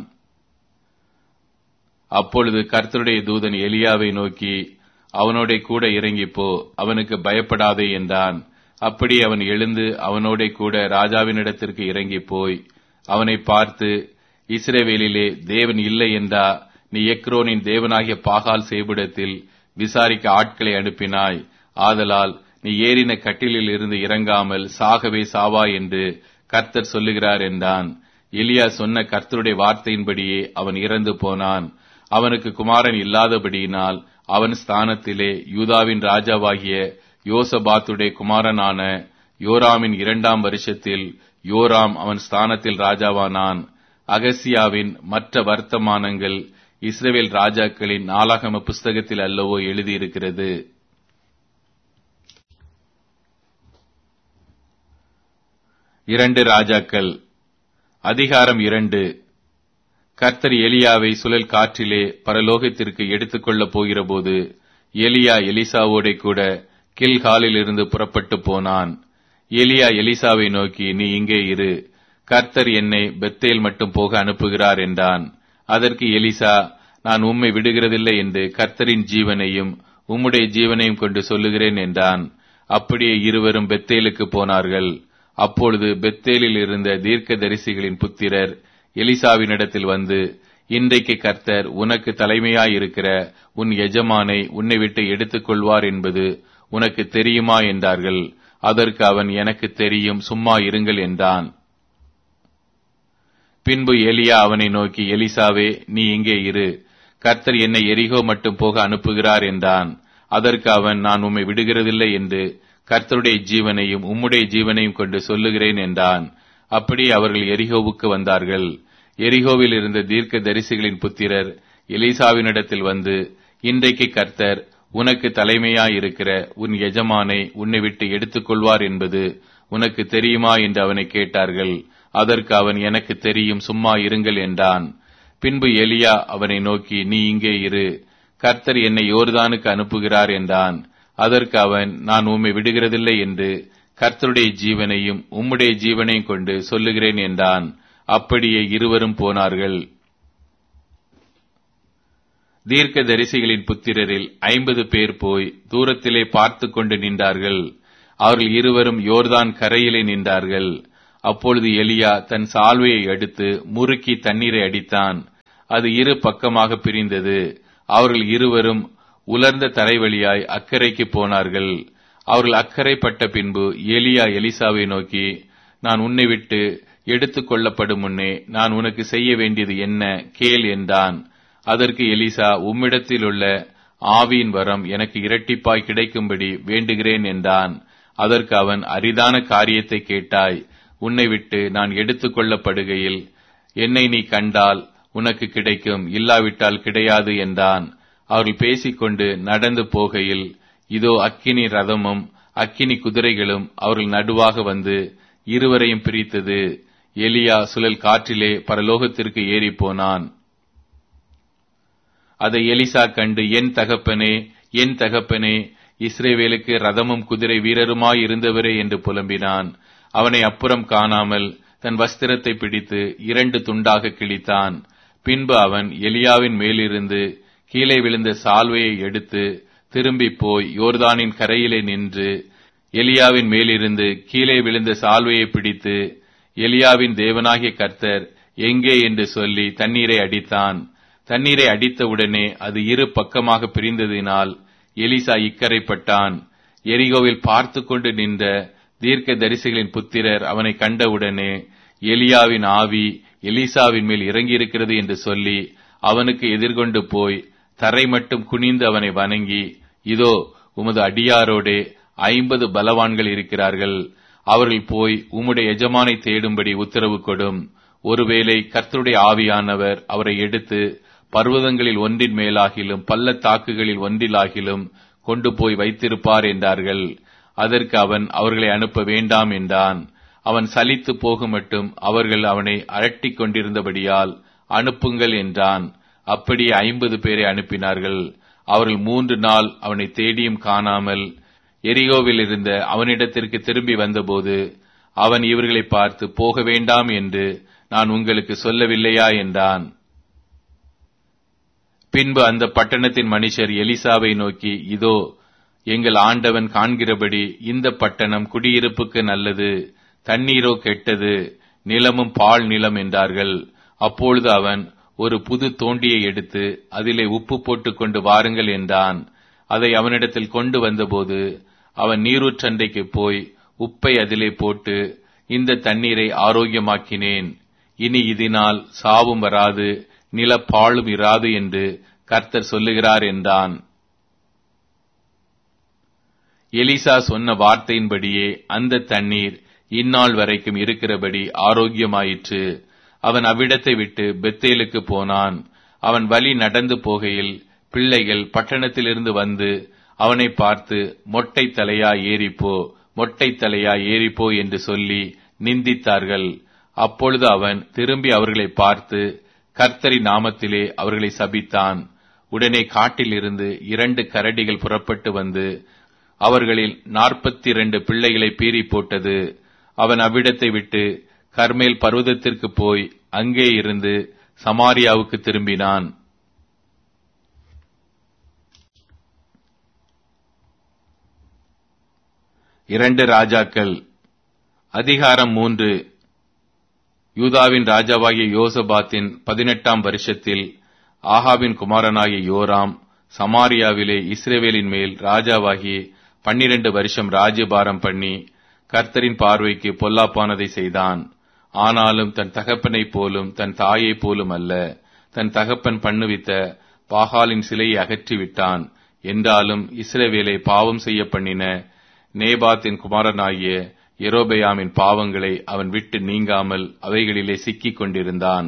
அப்பொழுது கர்த்தருடைய தூதன் எலியாவை நோக்கி அவனோட கூட இறங்கிப் போ அவனுக்கு பயப்படாதே என்றான் அப்படி அவன் எழுந்து அவனோட கூட ராஜாவினிடத்திற்கு இறங்கி போய் அவனை பார்த்து இஸ்ரேவேலிலே தேவன் இல்லை என்றா நீ எக்ரோனின் தேவனாகிய பாகால் செய்பிடத்தில் விசாரிக்க ஆட்களை அனுப்பினாய் ஆதலால் நீ ஏறின கட்டிலில் இருந்து இறங்காமல் சாகவே சாவா என்று கர்த்தர் சொல்லுகிறார் என்றான் எலியா சொன்ன கர்த்தருடைய வார்த்தையின்படியே அவன் இறந்து போனான் அவனுக்கு குமாரன் இல்லாதபடியினால் அவன் ஸ்தானத்திலே யூதாவின் ராஜாவாகிய யோசபாத்துடைய குமாரனான யோராமின் இரண்டாம் வருஷத்தில் யோராம் அவன் ஸ்தானத்தில் ராஜாவானான் அகசியாவின் மற்ற வர்த்தமானங்கள் இஸ்ரேல் ராஜாக்களின் நாளாகம புஸ்தகத்தில் அல்லவோ எழுதியிருக்கிறது இரண்டு ராஜாக்கள் அதிகாரம் இரண்டு கர்த்தர் எலியாவை சுழல் காற்றிலே பரலோகத்திற்கு எடுத்துக்கொள்ளப் போகிறபோது எலியா எலிசாவோட கூட கில்காலில் இருந்து புறப்பட்டு போனான் எலியா எலிசாவை நோக்கி நீ இங்கே இரு கர்த்தர் என்னை பெத்தேல் மட்டும் போக அனுப்புகிறார் என்றான் அதற்கு எலிசா நான் உம்மை விடுகிறதில்லை என்று கர்த்தரின் ஜீவனையும் உம்முடைய ஜீவனையும் கொண்டு சொல்லுகிறேன் என்றான் அப்படியே இருவரும் பெத்தேலுக்கு போனார்கள் அப்பொழுது பெத்தேலில் இருந்த தீர்க்க தரிசிகளின் புத்திரர் எலிசாவினிடத்தில் வந்து இன்றைக்கு கர்த்தர் உனக்கு தலைமையாயிருக்கிற உன் எஜமானை உன்னை விட்டு எடுத்துக் கொள்வார் என்பது உனக்கு தெரியுமா என்றார்கள் அதற்கு அவன் எனக்கு தெரியும் சும்மா இருங்கள் என்றான் பின்பு எலியா அவனை நோக்கி எலிசாவே நீ இங்கே இரு கர்த்தர் என்னை எரிகோ மட்டும் போக அனுப்புகிறார் என்றான் அதற்கு அவன் நான் உம்மை விடுகிறதில்லை என்று கர்த்தருடைய ஜீவனையும் உம்முடைய ஜீவனையும் கொண்டு சொல்லுகிறேன் என்றான் அப்படி அவர்கள் எரிகோவுக்கு வந்தார்கள் எரிகோவில் இருந்த தீர்க்க தரிசிகளின் புத்திரர் எலிசாவினிடத்தில் வந்து இன்றைக்கு கர்த்தர் உனக்கு தலைமையாயிருக்கிற உன் எஜமானை உன்னை விட்டு எடுத்துக்கொள்வார் என்பது உனக்கு தெரியுமா என்று அவனை கேட்டார்கள் அதற்கு அவன் எனக்கு தெரியும் சும்மா இருங்கள் என்றான் பின்பு எலியா அவனை நோக்கி நீ இங்கே இரு கர்த்தர் என்னை யோர்தானுக்கு அனுப்புகிறார் என்றான் அதற்கு அவன் நான் உம்மை விடுகிறதில்லை என்று கர்த்தருடைய ஜீவனையும் உம்முடைய ஜீவனையும் கொண்டு சொல்லுகிறேன் என்றான் அப்படியே இருவரும் போனார்கள் தீர்க்க தரிசிகளின் புத்திரரில் ஐம்பது பேர் போய் தூரத்திலே பார்த்து கொண்டு நின்றார்கள் அவர்கள் இருவரும் யோர்தான் கரையிலே நின்றார்கள் அப்பொழுது எலியா தன் சால்வையை எடுத்து முறுக்கி தண்ணீரை அடித்தான் அது இரு பக்கமாக பிரிந்தது அவர்கள் இருவரும் உலர்ந்த தரைவழியாய் அக்கறைக்கு போனார்கள் அவர்கள் அக்கறைப்பட்ட பின்பு எலியா எலிசாவை நோக்கி நான் உன்னை விட்டு எடுத்துக் கொள்ளப்படும் முன்னே நான் உனக்கு செய்ய வேண்டியது என்ன கேள் என்றான் அதற்கு எலிசா உம்மிடத்தில் உள்ள ஆவியின் வரம் எனக்கு இரட்டிப்பாய் கிடைக்கும்படி வேண்டுகிறேன் என்றான் அதற்கு அவன் அரிதான காரியத்தை கேட்டாய் உன்னை விட்டு நான் எடுத்துக் கொள்ளப்படுகையில் என்னை நீ கண்டால் உனக்கு கிடைக்கும் இல்லாவிட்டால் கிடையாது என்றான் அவர்கள் பேசிக்கொண்டு நடந்து போகையில் இதோ அக்கினி ரதமும் அக்கினி குதிரைகளும் அவர்கள் நடுவாக வந்து இருவரையும் பிரித்தது எலியா சுழல் காற்றிலே பரலோகத்திற்கு ஏறி போனான் அதை எலிசா கண்டு என் தகப்பனே என் தகப்பனே இஸ்ரேவேலுக்கு ரதமும் குதிரை வீரருமாய் இருந்தவரே என்று புலம்பினான் அவனை அப்புறம் காணாமல் தன் வஸ்திரத்தை பிடித்து இரண்டு துண்டாக கிழித்தான் பின்பு அவன் எலியாவின் மேலிருந்து கீழே விழுந்த சால்வையை எடுத்து திரும்பி போய் யோர்தானின் கரையிலே நின்று எலியாவின் மேலிருந்து கீழே விழுந்த சால்வையை பிடித்து எலியாவின் தேவனாகிய கர்த்தர் எங்கே என்று சொல்லி தண்ணீரை அடித்தான் தண்ணீரை அடித்தவுடனே அது இரு பக்கமாக பிரிந்ததினால் எலிசா இக்கரைப்பட்டான் எரிகோவில் பார்த்து கொண்டு நின்ற தீர்க்க தரிசிகளின் புத்திரர் அவனை கண்டவுடனே எலியாவின் ஆவி எலிசாவின் மேல் இறங்கியிருக்கிறது என்று சொல்லி அவனுக்கு எதிர்கொண்டு போய் தரை மட்டும் குனிந்து அவனை வணங்கி இதோ உமது அடியாரோடே ஐம்பது பலவான்கள் இருக்கிறார்கள் அவர்கள் போய் உம்முடைய எஜமானை தேடும்படி உத்தரவு கொடும் ஒருவேளை கர்த்தருடைய ஆவியானவர் அவரை எடுத்து பர்வதங்களில் ஒன்றின் மேலாகிலும் பள்ளத்தாக்குகளில் ஒன்றிலாகிலும் கொண்டு போய் வைத்திருப்பார் என்றார்கள் அதற்கு அவன் அவர்களை அனுப்ப வேண்டாம் என்றான் அவன் சலித்து போகும் மட்டும் அவர்கள் அவனை அரட்டிக் கொண்டிருந்தபடியால் அனுப்புங்கள் என்றான் அப்படியே ஐம்பது பேரை அனுப்பினார்கள் அவர்கள் மூன்று நாள் அவனை தேடியும் காணாமல் எரிகோவில் இருந்த அவனிடத்திற்கு திரும்பி வந்தபோது அவன் இவர்களை பார்த்து போக வேண்டாம் என்று நான் உங்களுக்கு சொல்லவில்லையா என்றான் பின்பு அந்த பட்டணத்தின் மனுஷர் எலிசாவை நோக்கி இதோ எங்கள் ஆண்டவன் காண்கிறபடி இந்த பட்டணம் குடியிருப்புக்கு நல்லது தண்ணீரோ கெட்டது நிலமும் பால் நிலம் என்றார்கள் அப்பொழுது அவன் ஒரு புது தோண்டியை எடுத்து அதிலே உப்பு போட்டுக் கொண்டு வாருங்கள் என்றான் அதை அவனிடத்தில் கொண்டு வந்தபோது அவன் நீரூற்றண்டைக்கு போய் உப்பை அதிலே போட்டு இந்த தண்ணீரை ஆரோக்கியமாக்கினேன் இனி இதனால் சாவும் வராது நிலப்பாழும் இராது என்று கர்த்தர் சொல்லுகிறார் என்றான் எலிசா சொன்ன வார்த்தையின்படியே அந்த தண்ணீர் இந்நாள் வரைக்கும் இருக்கிறபடி ஆரோக்கியமாயிற்று அவன் அவ்விடத்தை விட்டு பெத்தேலுக்கு போனான் அவன் வழி நடந்து போகையில் பிள்ளைகள் பட்டணத்திலிருந்து வந்து அவனை பார்த்து மொட்டை தலையா ஏறிப்போ மொட்டை தலையா ஏறிப்போ என்று சொல்லி நிந்தித்தார்கள் அப்பொழுது அவன் திரும்பி அவர்களை பார்த்து கர்த்தரி நாமத்திலே அவர்களை சபித்தான் உடனே காட்டிலிருந்து இரண்டு கரடிகள் புறப்பட்டு வந்து அவர்களில் நாற்பத்தி இரண்டு பிள்ளைகளை பீறி போட்டது அவன் அவ்விடத்தை விட்டு கர்மேல் பர்வதத்திற்கு போய் அங்கே இருந்து சமாரியாவுக்கு திரும்பினான் இரண்டு ராஜாக்கள் அதிகாரம் மூன்று யூதாவின் ராஜாவாகிய யோசபாத்தின் பதினெட்டாம் வருஷத்தில் ஆகாவின் குமாரனாகிய யோராம் சமாரியாவிலே இஸ்ரேவேலின் மேல் ராஜாவாகி பன்னிரண்டு வருஷம் ராஜ்யபாரம் பண்ணி கர்த்தரின் பார்வைக்கு பொல்லாப்பானதை செய்தான் ஆனாலும் தன் தகப்பனைப் போலும் தன் தாயைப் போலும் அல்ல தன் தகப்பன் பண்ணுவித்த பாகாலின் சிலையை அகற்றிவிட்டான் என்றாலும் இஸ்ரவேலை பாவம் செய்ய பண்ணின நேபாத்தின் குமாரனாகிய எரோபெயாமின் பாவங்களை அவன் விட்டு நீங்காமல் அவைகளிலே சிக்கிக் கொண்டிருந்தான்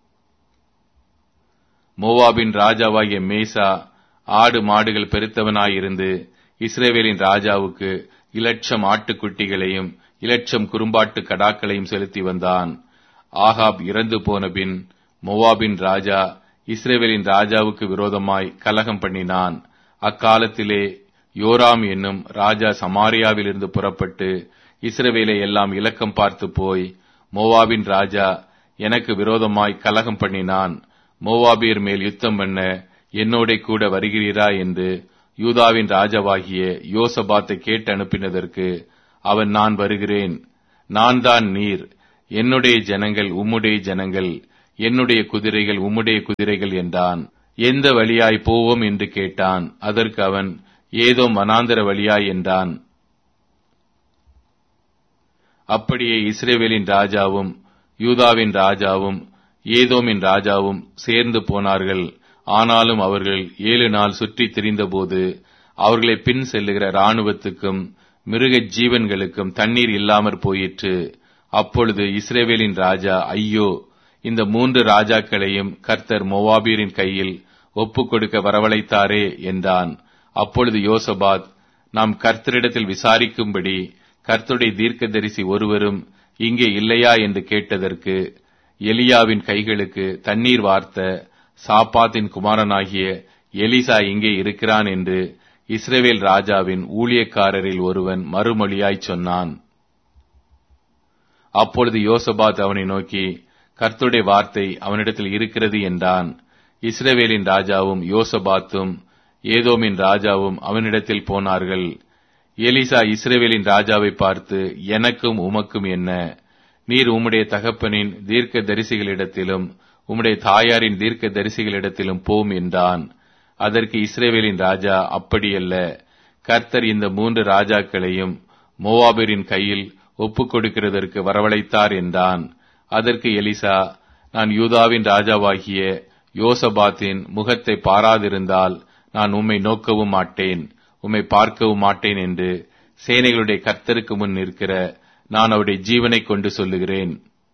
மோவாபின் ராஜாவாகிய மேசா ஆடு மாடுகள் பெருத்தவனாயிருந்து இஸ்ரேவேலின் ராஜாவுக்கு இலட்சம் ஆட்டுக்குட்டிகளையும் இலட்சம் குறும்பாட்டு கடாக்களையும் செலுத்தி வந்தான் ஆகாப் இறந்து போன பின் மோவாபின் ராஜா இஸ்ரேவேலின் ராஜாவுக்கு விரோதமாய் கலகம் பண்ணினான் அக்காலத்திலே யோராம் என்னும் ராஜா சமாரியாவிலிருந்து புறப்பட்டு இஸ்ரவேலை எல்லாம் இலக்கம் பார்த்து போய் மோவாபின் ராஜா எனக்கு விரோதமாய் கலகம் பண்ணினான் மோவாபியர் மேல் யுத்தம் பண்ண என்னோட கூட வருகிறீரா என்று யூதாவின் ராஜாவாகிய யோசபாத்தை கேட்டு அனுப்பினதற்கு அவன் நான் வருகிறேன் நான் தான் நீர் என்னுடைய ஜனங்கள் உம்முடைய ஜனங்கள் என்னுடைய குதிரைகள் உம்முடைய குதிரைகள் என்றான் எந்த வழியாய் போவோம் என்று கேட்டான் அதற்கு அவன் ஏதோ மனாந்தர வழியாய் என்றான் அப்படியே இஸ்ரேவேலின் ராஜாவும் யூதாவின் ராஜாவும் ஏதோமின் ராஜாவும் சேர்ந்து போனார்கள் ஆனாலும் அவர்கள் ஏழு நாள் சுற்றித் திரிந்தபோது அவர்களை பின் செல்லுகிற இராணுவத்துக்கும் மிருக ஜீவன்களுக்கும் தண்ணீர் இல்லாமற் போயிற்று அப்பொழுது இஸ்ரேவேலின் ராஜா ஐயோ இந்த மூன்று ராஜாக்களையும் கர்த்தர் மோவாபியரின் கையில் ஒப்புக் கொடுக்க வரவழைத்தாரே என்றான் அப்பொழுது யோசபாத் நாம் கர்த்தரிடத்தில் விசாரிக்கும்படி கர்த்தருடைய தீர்க்கதரிசி ஒருவரும் இங்கே இல்லையா என்று கேட்டதற்கு எலியாவின் கைகளுக்கு தண்ணீர் வார்த்த சாப்பாத்தின் குமாரனாகிய எலிசா இங்கே இருக்கிறான் என்று இஸ்ரேவேல் ராஜாவின் ஊழியக்காரரில் ஒருவன் மறுமொழியாய் சொன்னான் அப்பொழுது யோசபாத் அவனை நோக்கி கர்த்துடைய வார்த்தை அவனிடத்தில் இருக்கிறது என்றான் இஸ்ரவேலின் ராஜாவும் யோசபாத்தும் ஏதோமின் ராஜாவும் அவனிடத்தில் போனார்கள் எலிசா இஸ்ரேவேலின் ராஜாவை பார்த்து எனக்கும் உமக்கும் என்ன நீர் உம்முடைய தகப்பனின் தீர்க்க தரிசிகளிடத்திலும் உம்முடைய தாயாரின் தீர்க்க தரிசிகளிடத்திலும் போம் என்றான் அதற்கு இஸ்ரேவேலின் ராஜா அப்படியல்ல கர்த்தர் இந்த மூன்று ராஜாக்களையும் மோவாபிரின் கையில் ஒப்புக் கொடுக்கிறதற்கு வரவழைத்தார் என்றான் அதற்கு எலிசா நான் யூதாவின் ராஜாவாகிய யோசபாத்தின் முகத்தை பாராதிருந்தால் நான் உம்மை நோக்கவும் மாட்டேன் உம்மை பார்க்கவும் மாட்டேன் என்று சேனைகளுடைய கர்த்தருக்கு முன் நிற்கிற நான் அவருடைய ஜீவனை கொண்டு சொல்லுகிறேன்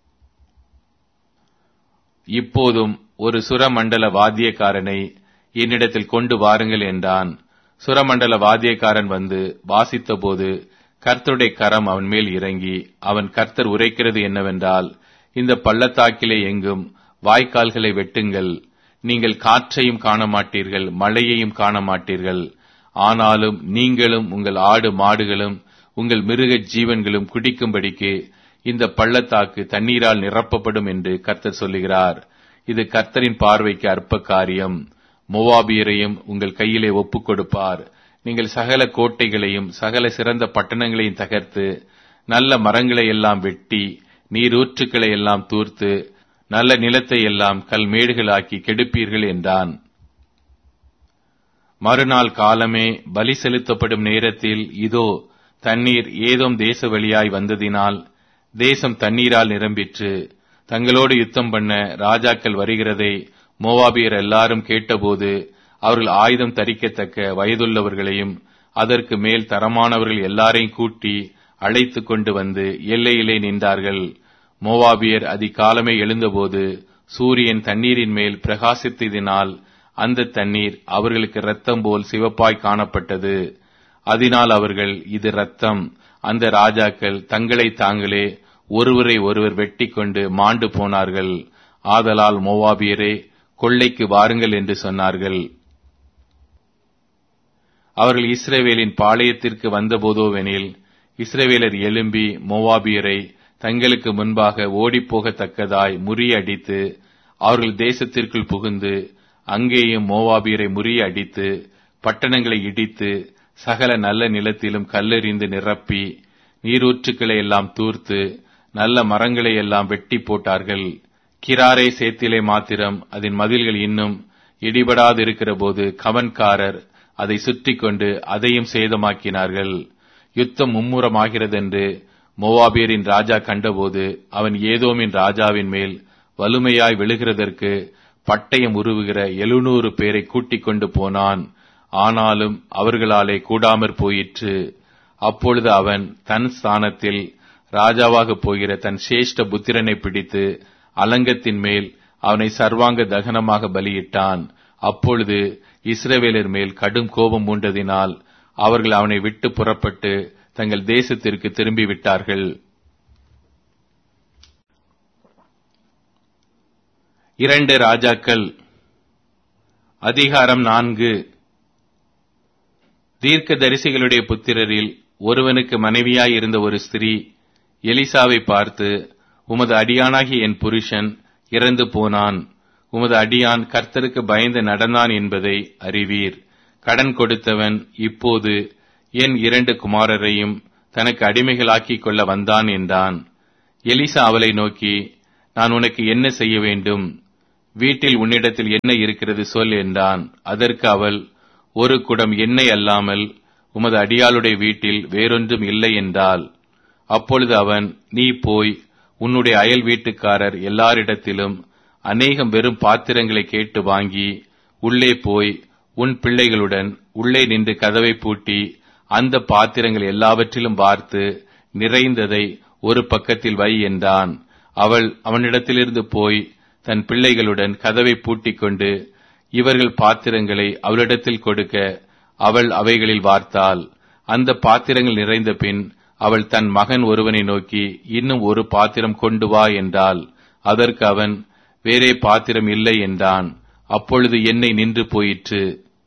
இப்போதும் ஒரு சுரமண்டல வாத்தியக்காரனை என்னிடத்தில் கொண்டு வாருங்கள் என்றான் சுரமண்டல வாத்தியக்காரன் வந்து வாசித்தபோது கர்த்தருடைய கரம் அவன் மேல் இறங்கி அவன் கர்த்தர் உரைக்கிறது என்னவென்றால் இந்த பள்ளத்தாக்கிலே எங்கும் வாய்க்கால்களை வெட்டுங்கள் நீங்கள் காற்றையும் காண மாட்டீர்கள் மழையையும் காண மாட்டீர்கள் ஆனாலும் நீங்களும் உங்கள் ஆடு மாடுகளும் உங்கள் மிருக ஜீவன்களும் குடிக்கும்படிக்கு இந்த பள்ளத்தாக்கு தண்ணீரால் நிரப்பப்படும் என்று கர்த்தர் சொல்லுகிறார் இது கர்த்தரின் பார்வைக்கு அற்ப காரியம் மோவாபியரையும் உங்கள் கையிலே ஒப்புக் கொடுப்பார் நீங்கள் சகல கோட்டைகளையும் சகல சிறந்த பட்டணங்களையும் தகர்த்து நல்ல மரங்களை எல்லாம் வெட்டி நீரூற்றுக்களை எல்லாம் தூர்த்து நல்ல நிலத்தை எல்லாம் கல்மேடுகளாக்கி கெடுப்பீர்கள் என்றான் மறுநாள் காலமே பலி செலுத்தப்படும் நேரத்தில் இதோ தண்ணீர் ஏதோம் தேச வழியாய் வந்ததினால் தேசம் தண்ணீரால் நிரம்பிற்று தங்களோடு யுத்தம் பண்ண ராஜாக்கள் வருகிறதை மோவாபியர் எல்லாரும் கேட்டபோது அவர்கள் ஆயுதம் தரிக்கத்தக்க வயதுள்ளவர்களையும் அதற்கு மேல் தரமானவர்கள் எல்லாரையும் கூட்டி அழைத்து கொண்டு வந்து எல்லையிலே நின்றார்கள் மோவாபியர் அதிகாலமே எழுந்தபோது சூரியன் தண்ணீரின் மேல் பிரகாசித்ததினால் அந்த தண்ணீர் அவர்களுக்கு இரத்தம் போல் சிவப்பாய் காணப்பட்டது அதனால் அவர்கள் இது ரத்தம் அந்த ராஜாக்கள் தங்களை தாங்களே ஒருவரை ஒருவர் வெட்டி கொண்டு மாண்டு போனார்கள் ஆதலால் மோவாபியரே கொள்ளைக்கு வாருங்கள் என்று சொன்னார்கள் அவர்கள் இஸ்ரேவேலின் பாளையத்திற்கு வந்தபோதோவெனில் இஸ்ரேவேலர் எழும்பி மோவாபியரை தங்களுக்கு முன்பாக ஓடிப்போகத்தக்கதாய் முறியடித்து அவர்கள் தேசத்திற்குள் புகுந்து அங்கேயும் மோவாபியரை முறியடித்து பட்டணங்களை இடித்து சகல நல்ல நிலத்திலும் கல்லெறிந்து நிரப்பி நீரூற்றுக்களை எல்லாம் தூர்த்து நல்ல மரங்களை எல்லாம் வெட்டி போட்டார்கள் கிராரே சேத்திலே மாத்திரம் அதன் மதில்கள் இன்னும் இடிபடாதிருக்கிற போது கவன்காரர் அதை சுற்றி கொண்டு அதையும் சேதமாக்கினார்கள் யுத்தம் மும்முரமாகிறதென்று மோவாபியரின் ராஜா கண்டபோது அவன் ஏதோமின் ராஜாவின் மேல் வலுமையாய் விழுகிறதற்கு பட்டயம் உருவுகிற எழுநூறு பேரை கூட்டிக் கொண்டு போனான் ஆனாலும் அவர்களாலே கூடாமற் போயிற்று அப்பொழுது அவன் தன் ஸ்தானத்தில் ராஜாவாக போகிற தன் சேஷ்ட புத்திரனை பிடித்து அலங்கத்தின் மேல் அவனை சர்வாங்க தகனமாக பலியிட்டான் அப்பொழுது இஸ்ரவேலர் மேல் கடும் கோபம் மூண்டதினால் அவர்கள் அவனை விட்டு புறப்பட்டு தங்கள் தேசத்திற்கு திரும்பி விட்டார்கள் இரண்டு ராஜாக்கள் அதிகாரம் நான்கு தீர்க்க தரிசிகளுடைய புத்திரரில் ஒருவனுக்கு மனைவியாய் இருந்த ஒரு ஸ்திரீ எலிசாவை பார்த்து உமது அடியானாகிய என் புருஷன் இறந்து போனான் உமது அடியான் கர்த்தருக்கு பயந்து நடந்தான் என்பதை அறிவீர் கடன் கொடுத்தவன் இப்போது என் இரண்டு குமாரரையும் தனக்கு அடிமைகளாக்கிக் கொள்ள வந்தான் என்றான் எலிசா அவளை நோக்கி நான் உனக்கு என்ன செய்ய வேண்டும் வீட்டில் உன்னிடத்தில் என்ன இருக்கிறது சொல் என்றான் அதற்கு அவள் ஒரு குடம் எண்ணெய் அல்லாமல் உமது அடியாளுடைய வீட்டில் வேறொன்றும் இல்லை என்றாள் அப்பொழுது அவன் நீ போய் உன்னுடைய அயல் வீட்டுக்காரர் எல்லாரிடத்திலும் அநேகம் வெறும் பாத்திரங்களை கேட்டு வாங்கி உள்ளே போய் உன் பிள்ளைகளுடன் உள்ளே நின்று கதவை பூட்டி அந்த பாத்திரங்கள் எல்லாவற்றிலும் பார்த்து நிறைந்ததை ஒரு பக்கத்தில் வை என்றான் அவள் அவனிடத்திலிருந்து போய் தன் பிள்ளைகளுடன் கதவை பூட்டிக் கொண்டு இவர்கள் பாத்திரங்களை அவளிடத்தில் கொடுக்க அவள் அவைகளில் வார்த்தாள் அந்த பாத்திரங்கள் நிறைந்த பின் அவள் தன் மகன் ஒருவனை நோக்கி இன்னும் ஒரு பாத்திரம் கொண்டு வா என்றாள் அதற்கு அவன் வேறே பாத்திரம் இல்லை என்றான் அப்பொழுது எண்ணெய் நின்று போயிற்று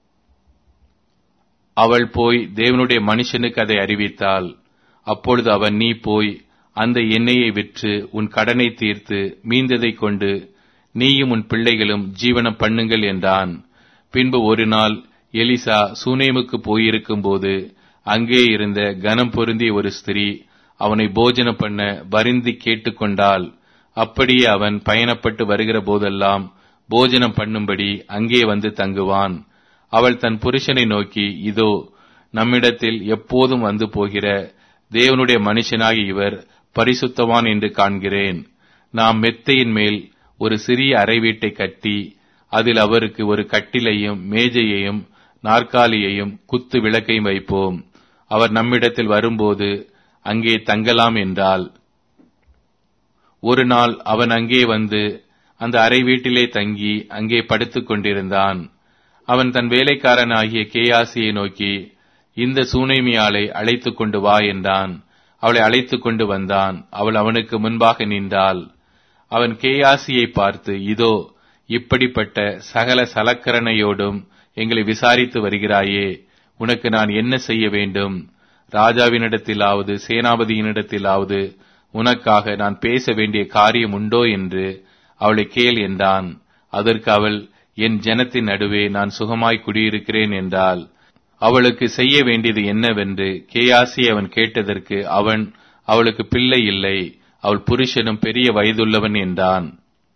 அவள் போய் தேவனுடைய மனுஷனுக்கு அதை அறிவித்தாள் அப்பொழுது அவன் நீ போய் அந்த எண்ணெயை விற்று உன் கடனை தீர்த்து மீந்ததை கொண்டு நீயும் உன் பிள்ளைகளும் ஜீவனம் பண்ணுங்கள் என்றான் பின்பு ஒரு நாள் எலிசா சூனேமுக்கு போயிருக்கும் போது அங்கே இருந்த கனம் பொருந்திய ஒரு ஸ்திரீ அவனை போஜனம் பண்ண வருந்தி கேட்டுக்கொண்டாள் அப்படியே அவன் பயணப்பட்டு வருகிற போதெல்லாம் போஜனம் பண்ணும்படி அங்கே வந்து தங்குவான் அவள் தன் புருஷனை நோக்கி இதோ நம்மிடத்தில் எப்போதும் வந்து போகிற தேவனுடைய மனுஷனாகி இவர் பரிசுத்தவான் என்று காண்கிறேன் நாம் மெத்தையின் மேல் ஒரு சிறிய அறை வீட்டை கட்டி அதில் அவருக்கு ஒரு கட்டிலையும் மேஜையையும் நாற்காலியையும் குத்து விளக்கையும் வைப்போம் அவர் நம்மிடத்தில் வரும்போது அங்கே தங்கலாம் என்றால் ஒரு நாள் அவன் அங்கே வந்து அந்த அறை வீட்டிலே தங்கி அங்கே படுத்துக் கொண்டிருந்தான் அவன் தன் வேலைக்காரன் ஆகிய கேயாசியை நோக்கி இந்த சூனைமியாளை அழைத்துக் கொண்டு வா என்றான் அவளை அழைத்துக் கொண்டு வந்தான் அவள் அவனுக்கு முன்பாக நின்றாள் அவன் கேயாசியை பார்த்து இதோ இப்படிப்பட்ட சகல சலக்கரணையோடும் எங்களை விசாரித்து வருகிறாயே உனக்கு நான் என்ன செய்ய வேண்டும் ராஜாவினிடத்திலாவது சேனாபதியினிடத்திலாவது உனக்காக நான் பேச வேண்டிய காரியம் உண்டோ என்று அவளை கேள் என்றான் அதற்கு அவள் என் ஜனத்தின் நடுவே நான் சுகமாய் குடியிருக்கிறேன் என்றாள் அவளுக்கு செய்ய வேண்டியது என்னவென்று கேயாசி அவன் கேட்டதற்கு அவன் அவளுக்கு பிள்ளை இல்லை அவள் புருஷனும் பெரிய வயதுள்ளவன் என்றான்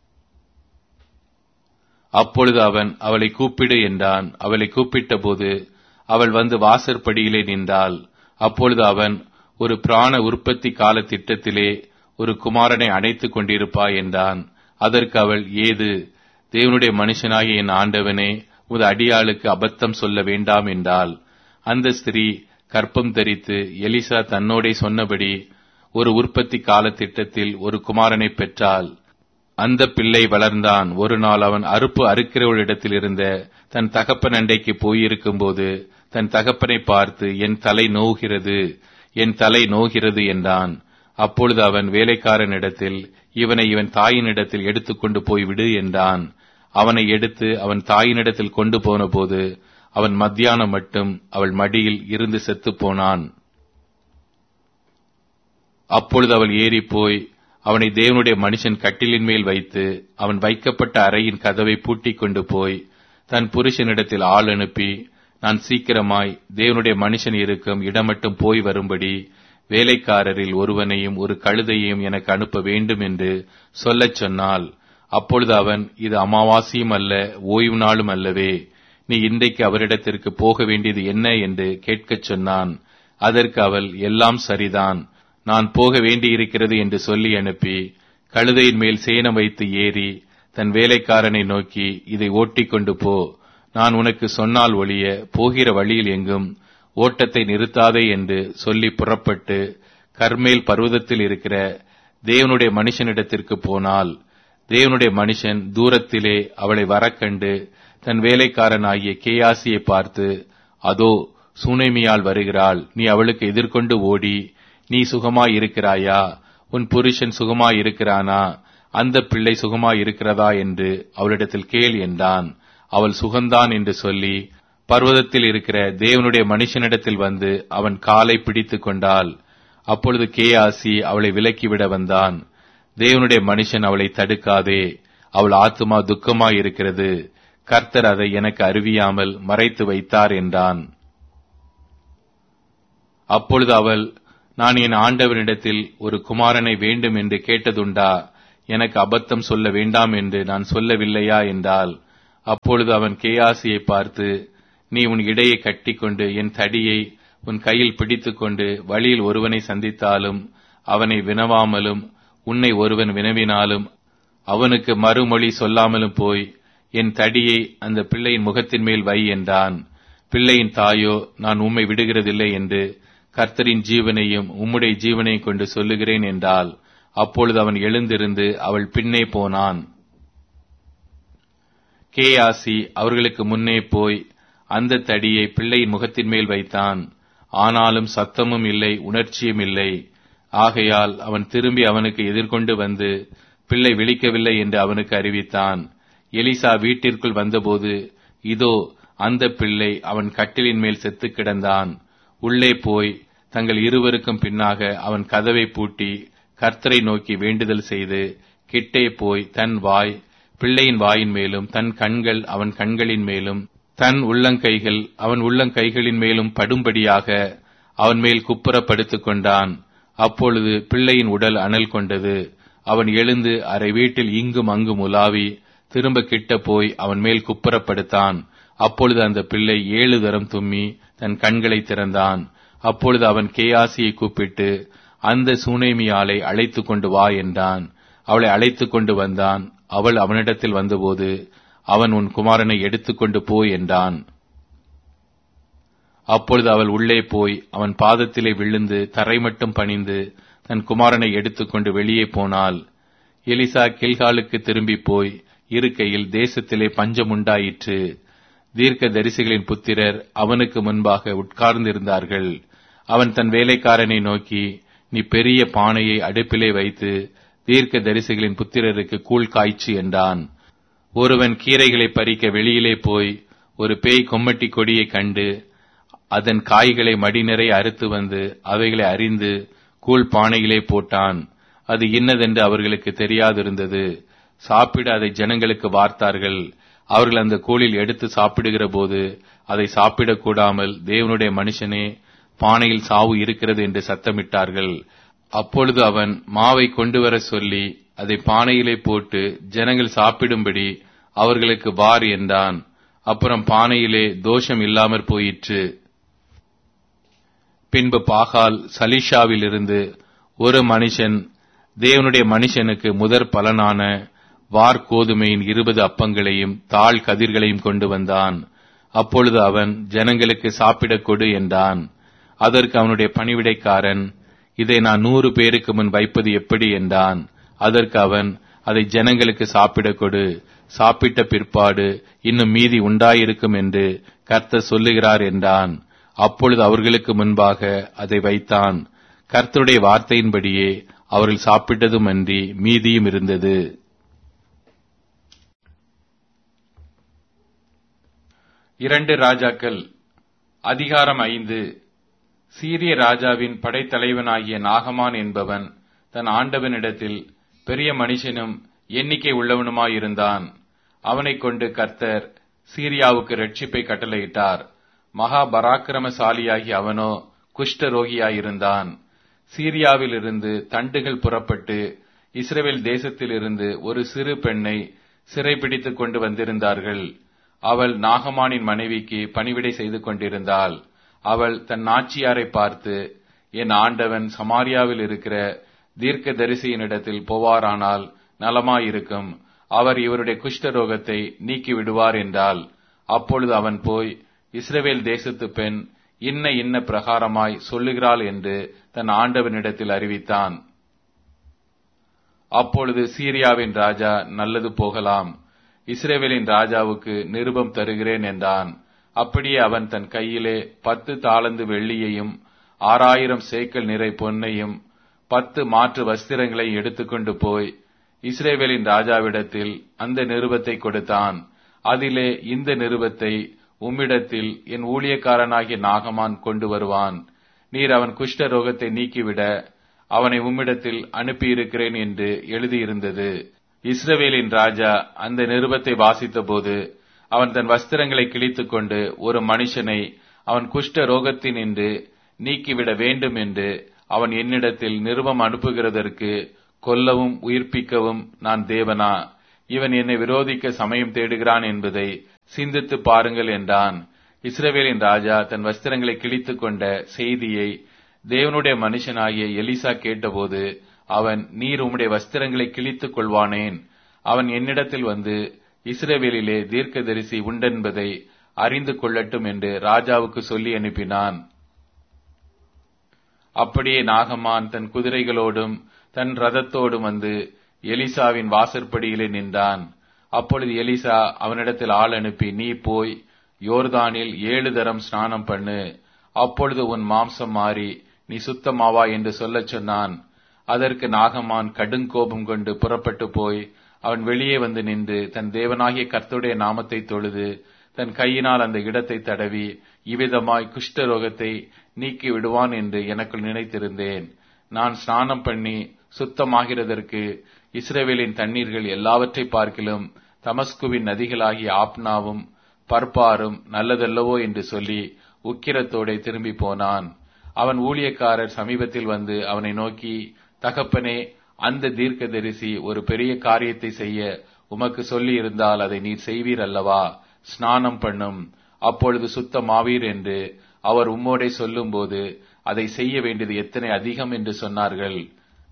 அப்பொழுது அவன் அவளை கூப்பிடு என்றான் அவளை கூப்பிட்ட போது அவள் வந்து வாசற்படியிலே நின்றாள் அப்பொழுது அவன் ஒரு பிராண உற்பத்தி கால திட்டத்திலே ஒரு குமாரனை அடைத்துக் கொண்டிருப்பாய் என்றான் அதற்கு அவள் ஏது தேவனுடைய மனுஷனாகிய என் ஆண்டவனே உது அடியாளுக்கு அபத்தம் சொல்ல வேண்டாம் என்றால் அந்த ஸ்திரீ கற்பம் தரித்து எலிசா தன்னோடே சொன்னபடி ஒரு உற்பத்தி கால திட்டத்தில் ஒரு குமாரனை பெற்றாள் அந்த பிள்ளை வளர்ந்தான் ஒரு நாள் அவன் அறுப்பு அறுக்கிறவளிடத்தில் இருந்த தன் தகப்பன் அண்டைக்கு போயிருக்கும் போது தன் தகப்பனை பார்த்து என் தலை நோகிறது என் தலை நோகிறது என்றான் அப்பொழுது அவன் வேலைக்காரனிடத்தில் இவனை இவன் தாயினிடத்தில் எடுத்துக்கொண்டு போய் விடு என்றான் அவனை எடுத்து அவன் தாயினிடத்தில் கொண்டு போன போது அவன் மத்தியானம் மட்டும் அவள் மடியில் இருந்து செத்துப் போனான் அப்பொழுது அவள் ஏறி போய் அவனை தேவனுடைய மனுஷன் கட்டிலின் மேல் வைத்து அவன் வைக்கப்பட்ட அறையின் கதவை பூட்டிக் கொண்டு போய் தன் புருஷனிடத்தில் ஆள் அனுப்பி நான் சீக்கிரமாய் தேவனுடைய மனுஷன் இருக்கும் இடம் மட்டும் போய் வரும்படி வேலைக்காரரில் ஒருவனையும் ஒரு கழுதையையும் எனக்கு அனுப்ப வேண்டும் என்று சொல்லச் சொன்னால் அப்பொழுது அவன் இது அமாவாசையும் அல்ல ஓய்வு நாளும் அல்லவே நீ இன்றைக்கு அவரிடத்திற்கு போக வேண்டியது என்ன என்று கேட்கச் சொன்னான் அதற்கு அவள் எல்லாம் சரிதான் நான் போக வேண்டியிருக்கிறது என்று சொல்லி அனுப்பி கழுதையின் மேல் சேனம் வைத்து ஏறி தன் வேலைக்காரனை நோக்கி இதை ஓட்டிக் கொண்டு போ நான் உனக்கு சொன்னால் ஒழிய போகிற வழியில் எங்கும் ஓட்டத்தை நிறுத்தாதே என்று சொல்லி புறப்பட்டு கர்மேல் பர்வதத்தில் இருக்கிற தேவனுடைய மனுஷனிடத்திற்கு போனால் தேவனுடைய மனுஷன் தூரத்திலே அவளை வரக்கண்டு தன் வேலைக்காரனாகிய கேயாசியை பார்த்து அதோ சூனேமியால் வருகிறாள் நீ அவளுக்கு எதிர்கொண்டு ஓடி நீ சுகமாய் இருக்கிறாயா உன் புருஷன் சுகமாய் இருக்கிறானா அந்த பிள்ளை சுகமாய் இருக்கிறதா என்று அவளிடத்தில் கேள் என்றான் அவள் சுகந்தான் என்று சொல்லி பர்வதத்தில் இருக்கிற தேவனுடைய மனுஷனிடத்தில் வந்து அவன் காலை பிடித்துக் கொண்டாள் அப்பொழுது கேயாசி அவளை விலக்கிவிட வந்தான் தேவனுடைய மனுஷன் அவளை தடுக்காதே அவள் ஆத்துமா துக்கமாய் இருக்கிறது கர்த்தர் அதை எனக்கு அறிவியாமல் மறைத்து வைத்தார் என்றான் அப்பொழுது அவள் நான் என் ஆண்டவனிடத்தில் ஒரு குமாரனை வேண்டும் என்று கேட்டதுண்டா எனக்கு அபத்தம் சொல்ல வேண்டாம் என்று நான் சொல்லவில்லையா என்றால் அப்பொழுது அவன் கேயாசியை பார்த்து நீ உன் இடையை கட்டிக்கொண்டு என் தடியை உன் கையில் பிடித்துக்கொண்டு வழியில் ஒருவனை சந்தித்தாலும் அவனை வினவாமலும் உன்னை ஒருவன் வினவினாலும் அவனுக்கு மறுமொழி சொல்லாமலும் போய் என் தடியை அந்த பிள்ளையின் முகத்தின் மேல் வை என்றான் பிள்ளையின் தாயோ நான் உம்மை விடுகிறதில்லை என்று கர்த்தரின் ஜீவனையும் உம்முடைய ஜீவனையும் கொண்டு சொல்லுகிறேன் என்றால் அப்பொழுது அவன் எழுந்திருந்து அவள் பின்னே போனான் கேயாசி அவர்களுக்கு முன்னே போய் அந்த தடியை பிள்ளையின் முகத்தின் மேல் வைத்தான் ஆனாலும் சத்தமும் இல்லை உணர்ச்சியும் இல்லை ஆகையால் அவன் திரும்பி அவனுக்கு எதிர்கொண்டு வந்து பிள்ளை விழிக்கவில்லை என்று அவனுக்கு அறிவித்தான் எலிசா வீட்டிற்குள் வந்தபோது இதோ அந்த பிள்ளை அவன் கட்டிலின் மேல் செத்து கிடந்தான் உள்ளே போய் தங்கள் இருவருக்கும் பின்னாக அவன் கதவை பூட்டி கர்த்தரை நோக்கி வேண்டுதல் செய்து கிட்டே போய் தன் வாய் பிள்ளையின் வாயின் மேலும் தன் கண்கள் அவன் கண்களின் மேலும் தன் உள்ளங்கைகள் அவன் உள்ளங்கைகளின் மேலும் படும்படியாக அவன் மேல் குப்புற படுத்துக் கொண்டான் அப்பொழுது பிள்ளையின் உடல் அனல் கொண்டது அவன் எழுந்து அரை வீட்டில் இங்கும் அங்கும் உலாவி திரும்ப கிட்ட போய் அவன் மேல் குப்புறப்படுத்தான் அப்பொழுது அந்த பிள்ளை ஏழு தரம் தும்மி தன் கண்களை திறந்தான் அப்பொழுது அவன் கேயாசியை கூப்பிட்டு அந்த சூனேமியாளை அழைத்து கொண்டு வா என்றான் அவளை அழைத்து கொண்டு வந்தான் அவள் அவனிடத்தில் வந்தபோது அவன் உன் குமாரனை எடுத்துக்கொண்டு போ என்றான் அப்பொழுது அவள் உள்ளே போய் அவன் பாதத்திலே விழுந்து தரை மட்டும் பணிந்து தன் குமாரனை எடுத்துக்கொண்டு வெளியே போனாள் எலிசா கில்காலுக்கு திரும்பி போய் இருக்கையில் தேசத்திலே பஞ்சம் உண்டாயிற்று தீர்க்க தரிசிகளின் புத்திரர் அவனுக்கு முன்பாக உட்கார்ந்திருந்தார்கள் அவன் தன் வேலைக்காரனை நோக்கி நீ பெரிய பானையை அடுப்பிலே வைத்து தீர்க்க தரிசிகளின் புத்திரருக்கு கூழ் காய்ச்சு என்றான் ஒருவன் கீரைகளை பறிக்க வெளியிலே போய் ஒரு பேய் கொம்மட்டி கொடியை கண்டு அதன் காய்களை மடிநிறை அறுத்து வந்து அவைகளை அறிந்து கூழ் பானையிலே போட்டான் அது இன்னதென்று அவர்களுக்கு தெரியாதிருந்தது சாப்பிட அதை ஜனங்களுக்கு வார்த்தார்கள் அவர்கள் அந்த கூழில் எடுத்து சாப்பிடுகிற போது அதை சாப்பிடக்கூடாமல் தேவனுடைய மனுஷனே பானையில் சாவு இருக்கிறது என்று சத்தமிட்டார்கள் அப்பொழுது அவன் மாவை கொண்டு வர சொல்லி அதை பானையிலே போட்டு ஜனங்கள் சாப்பிடும்படி அவர்களுக்கு வார் என்றான் அப்புறம் பானையிலே தோஷம் இல்லாமற் போயிற்று பின்பு பாகால் சலிஷாவிலிருந்து ஒரு மனுஷன் தேவனுடைய மனுஷனுக்கு முதற் பலனான வார் கோதுமையின் இருபது அப்பங்களையும் தாழ் கதிர்களையும் கொண்டு வந்தான் அப்பொழுது அவன் ஜனங்களுக்கு சாப்பிடக் கொடு என்றான் அதற்கு அவனுடைய பணிவிடைக்காரன் இதை நான் நூறு பேருக்கு முன் வைப்பது எப்படி என்றான் அதற்கு அவன் அதை ஜனங்களுக்கு சாப்பிடக் கொடு சாப்பிட்ட பிற்பாடு இன்னும் மீதி உண்டாயிருக்கும் என்று கர்த்தர் சொல்லுகிறார் என்றான் அப்பொழுது அவர்களுக்கு முன்பாக அதை வைத்தான் கர்த்தருடைய வார்த்தையின்படியே அவர்கள் சாப்பிட்டதும் அன்றி மீதியும் இருந்தது இரண்டு ராஜாக்கள் அதிகாரம் ஐந்து சீரிய ராஜாவின் படைத்தலைவனாகிய நாகமான் என்பவன் தன் ஆண்டவனிடத்தில் பெரிய மனுஷனும் எண்ணிக்கை உள்ளவனுமாயிருந்தான் அவனைக் கொண்டு கர்த்தர் சீரியாவுக்கு ரட்சிப்பை கட்டளையிட்டார் மகா பராக்கிரமசாலியாகி அவனோ குஷ்டரோகியாயிருந்தான் சீரியாவிலிருந்து தண்டுகள் புறப்பட்டு இஸ்ரேல் தேசத்திலிருந்து ஒரு சிறு பெண்ணை சிறைபிடித்துக் கொண்டு வந்திருந்தார்கள் அவள் நாகமானின் மனைவிக்கு பணிவிடை செய்து கொண்டிருந்தாள் அவள் தன் நாச்சியாரை பார்த்து என் ஆண்டவன் சமாரியாவில் இருக்கிற தீர்க்க தரிசியினிடத்தில் போவாரானால் நலமாயிருக்கும் அவர் இவருடைய குஷ்டரோகத்தை நீக்கி விடுவார் என்றால் அப்பொழுது அவன் போய் இஸ்ரவேல் தேசத்து பெண் இன்ன இன்ன பிரகாரமாய் சொல்லுகிறாள் என்று தன் ஆண்டவனிடத்தில் அறிவித்தான் அப்பொழுது சீரியாவின் ராஜா நல்லது போகலாம் இஸ்ரேவேலின் ராஜாவுக்கு நிருபம் தருகிறேன் என்றான் அப்படியே அவன் தன் கையிலே பத்து தாளந்து வெள்ளியையும் ஆறாயிரம் சேக்கல் நிறை பொன்னையும் பத்து மாற்று வஸ்திரங்களை எடுத்துக்கொண்டு போய் இஸ்ரேவேலின் ராஜாவிடத்தில் அந்த நிருபத்தை கொடுத்தான் அதிலே இந்த நிருபத்தை உம்மிடத்தில் என் ஊழியக்காரனாகிய நாகமான் கொண்டு வருவான் நீர் அவன் குஷ்ட ரோகத்தை நீக்கிவிட அவனை உம்மிடத்தில் அனுப்பியிருக்கிறேன் என்று எழுதியிருந்தது இஸ்ரவேலின் ராஜா அந்த நிருபத்தை வாசித்தபோது அவன் தன் வஸ்திரங்களை கிழித்துக் கொண்டு ஒரு மனுஷனை அவன் குஷ்ட ரோகத்தினின்று நீக்கிவிட வேண்டும் என்று அவன் என்னிடத்தில் நிருபம் அனுப்புகிறதற்கு கொல்லவும் உயிர்ப்பிக்கவும் நான் தேவனா இவன் என்னை விரோதிக்க சமயம் தேடுகிறான் என்பதை சிந்தித்து பாருங்கள் என்றான் இஸ்ரவேலின் ராஜா தன் வஸ்திரங்களை கிழித்துக் கொண்ட செய்தியை தேவனுடைய மனுஷனாகிய எலிசா கேட்டபோது அவன் நீர் உம்முடைய வஸ்திரங்களை கிழித்துக் கொள்வானேன் அவன் என்னிடத்தில் வந்து இஸ்ரவேலிலே தீர்க்கதரிசி உண்டென்பதை அறிந்து கொள்ளட்டும் என்று ராஜாவுக்கு சொல்லி அனுப்பினான் அப்படியே நாகமான் தன் குதிரைகளோடும் தன் ரதத்தோடும் வந்து எலிசாவின் வாசற்படியிலே நின்றான் அப்பொழுது எலிசா அவனிடத்தில் ஆள் அனுப்பி நீ போய் யோர்தானில் ஏழு தரம் ஸ்நானம் பண்ணு அப்பொழுது உன் மாம்சம் மாறி நீ சுத்தமாவா என்று சொல்லச் சொன்னான் அதற்கு நாகமான் கடுங்கோபம் கொண்டு புறப்பட்டு போய் அவன் வெளியே வந்து நின்று தன் தேவனாகிய கர்த்தருடைய நாமத்தை தொழுது தன் கையினால் அந்த இடத்தை தடவி இவ்விதமாய் குஷ்டரோகத்தை நீக்கி விடுவான் என்று எனக்குள் நினைத்திருந்தேன் நான் ஸ்நானம் பண்ணி சுத்தமாகிறதற்கு இஸ்ரேவேலின் தண்ணீர்கள் எல்லாவற்றை பார்க்கிலும் தமஸ்குவின் நதிகளாகிய ஆப்னாவும் பர்பாரும் நல்லதல்லவோ என்று சொல்லி உக்கிரத்தோടെ திரும்பி போனான் அவன் ஊழியக்காரர் சமீபத்தில் வந்து அவனை நோக்கி தகப்பனே அந்த தீர்க்கதரிசி ஒரு பெரிய காரியத்தை செய்ய உமக்கு சொல்லி இருந்தால் அதை நீர் செய்வீர் அல்லவா ஸ்நானம் பண்ணும் அப்பொழுது சுத்தமாவீர் என்று அவர் உம்மோடே சொல்லும்போது அதை செய்ய வேண்டியது எத்தனை அதிகம் என்று சொன்னார்கள்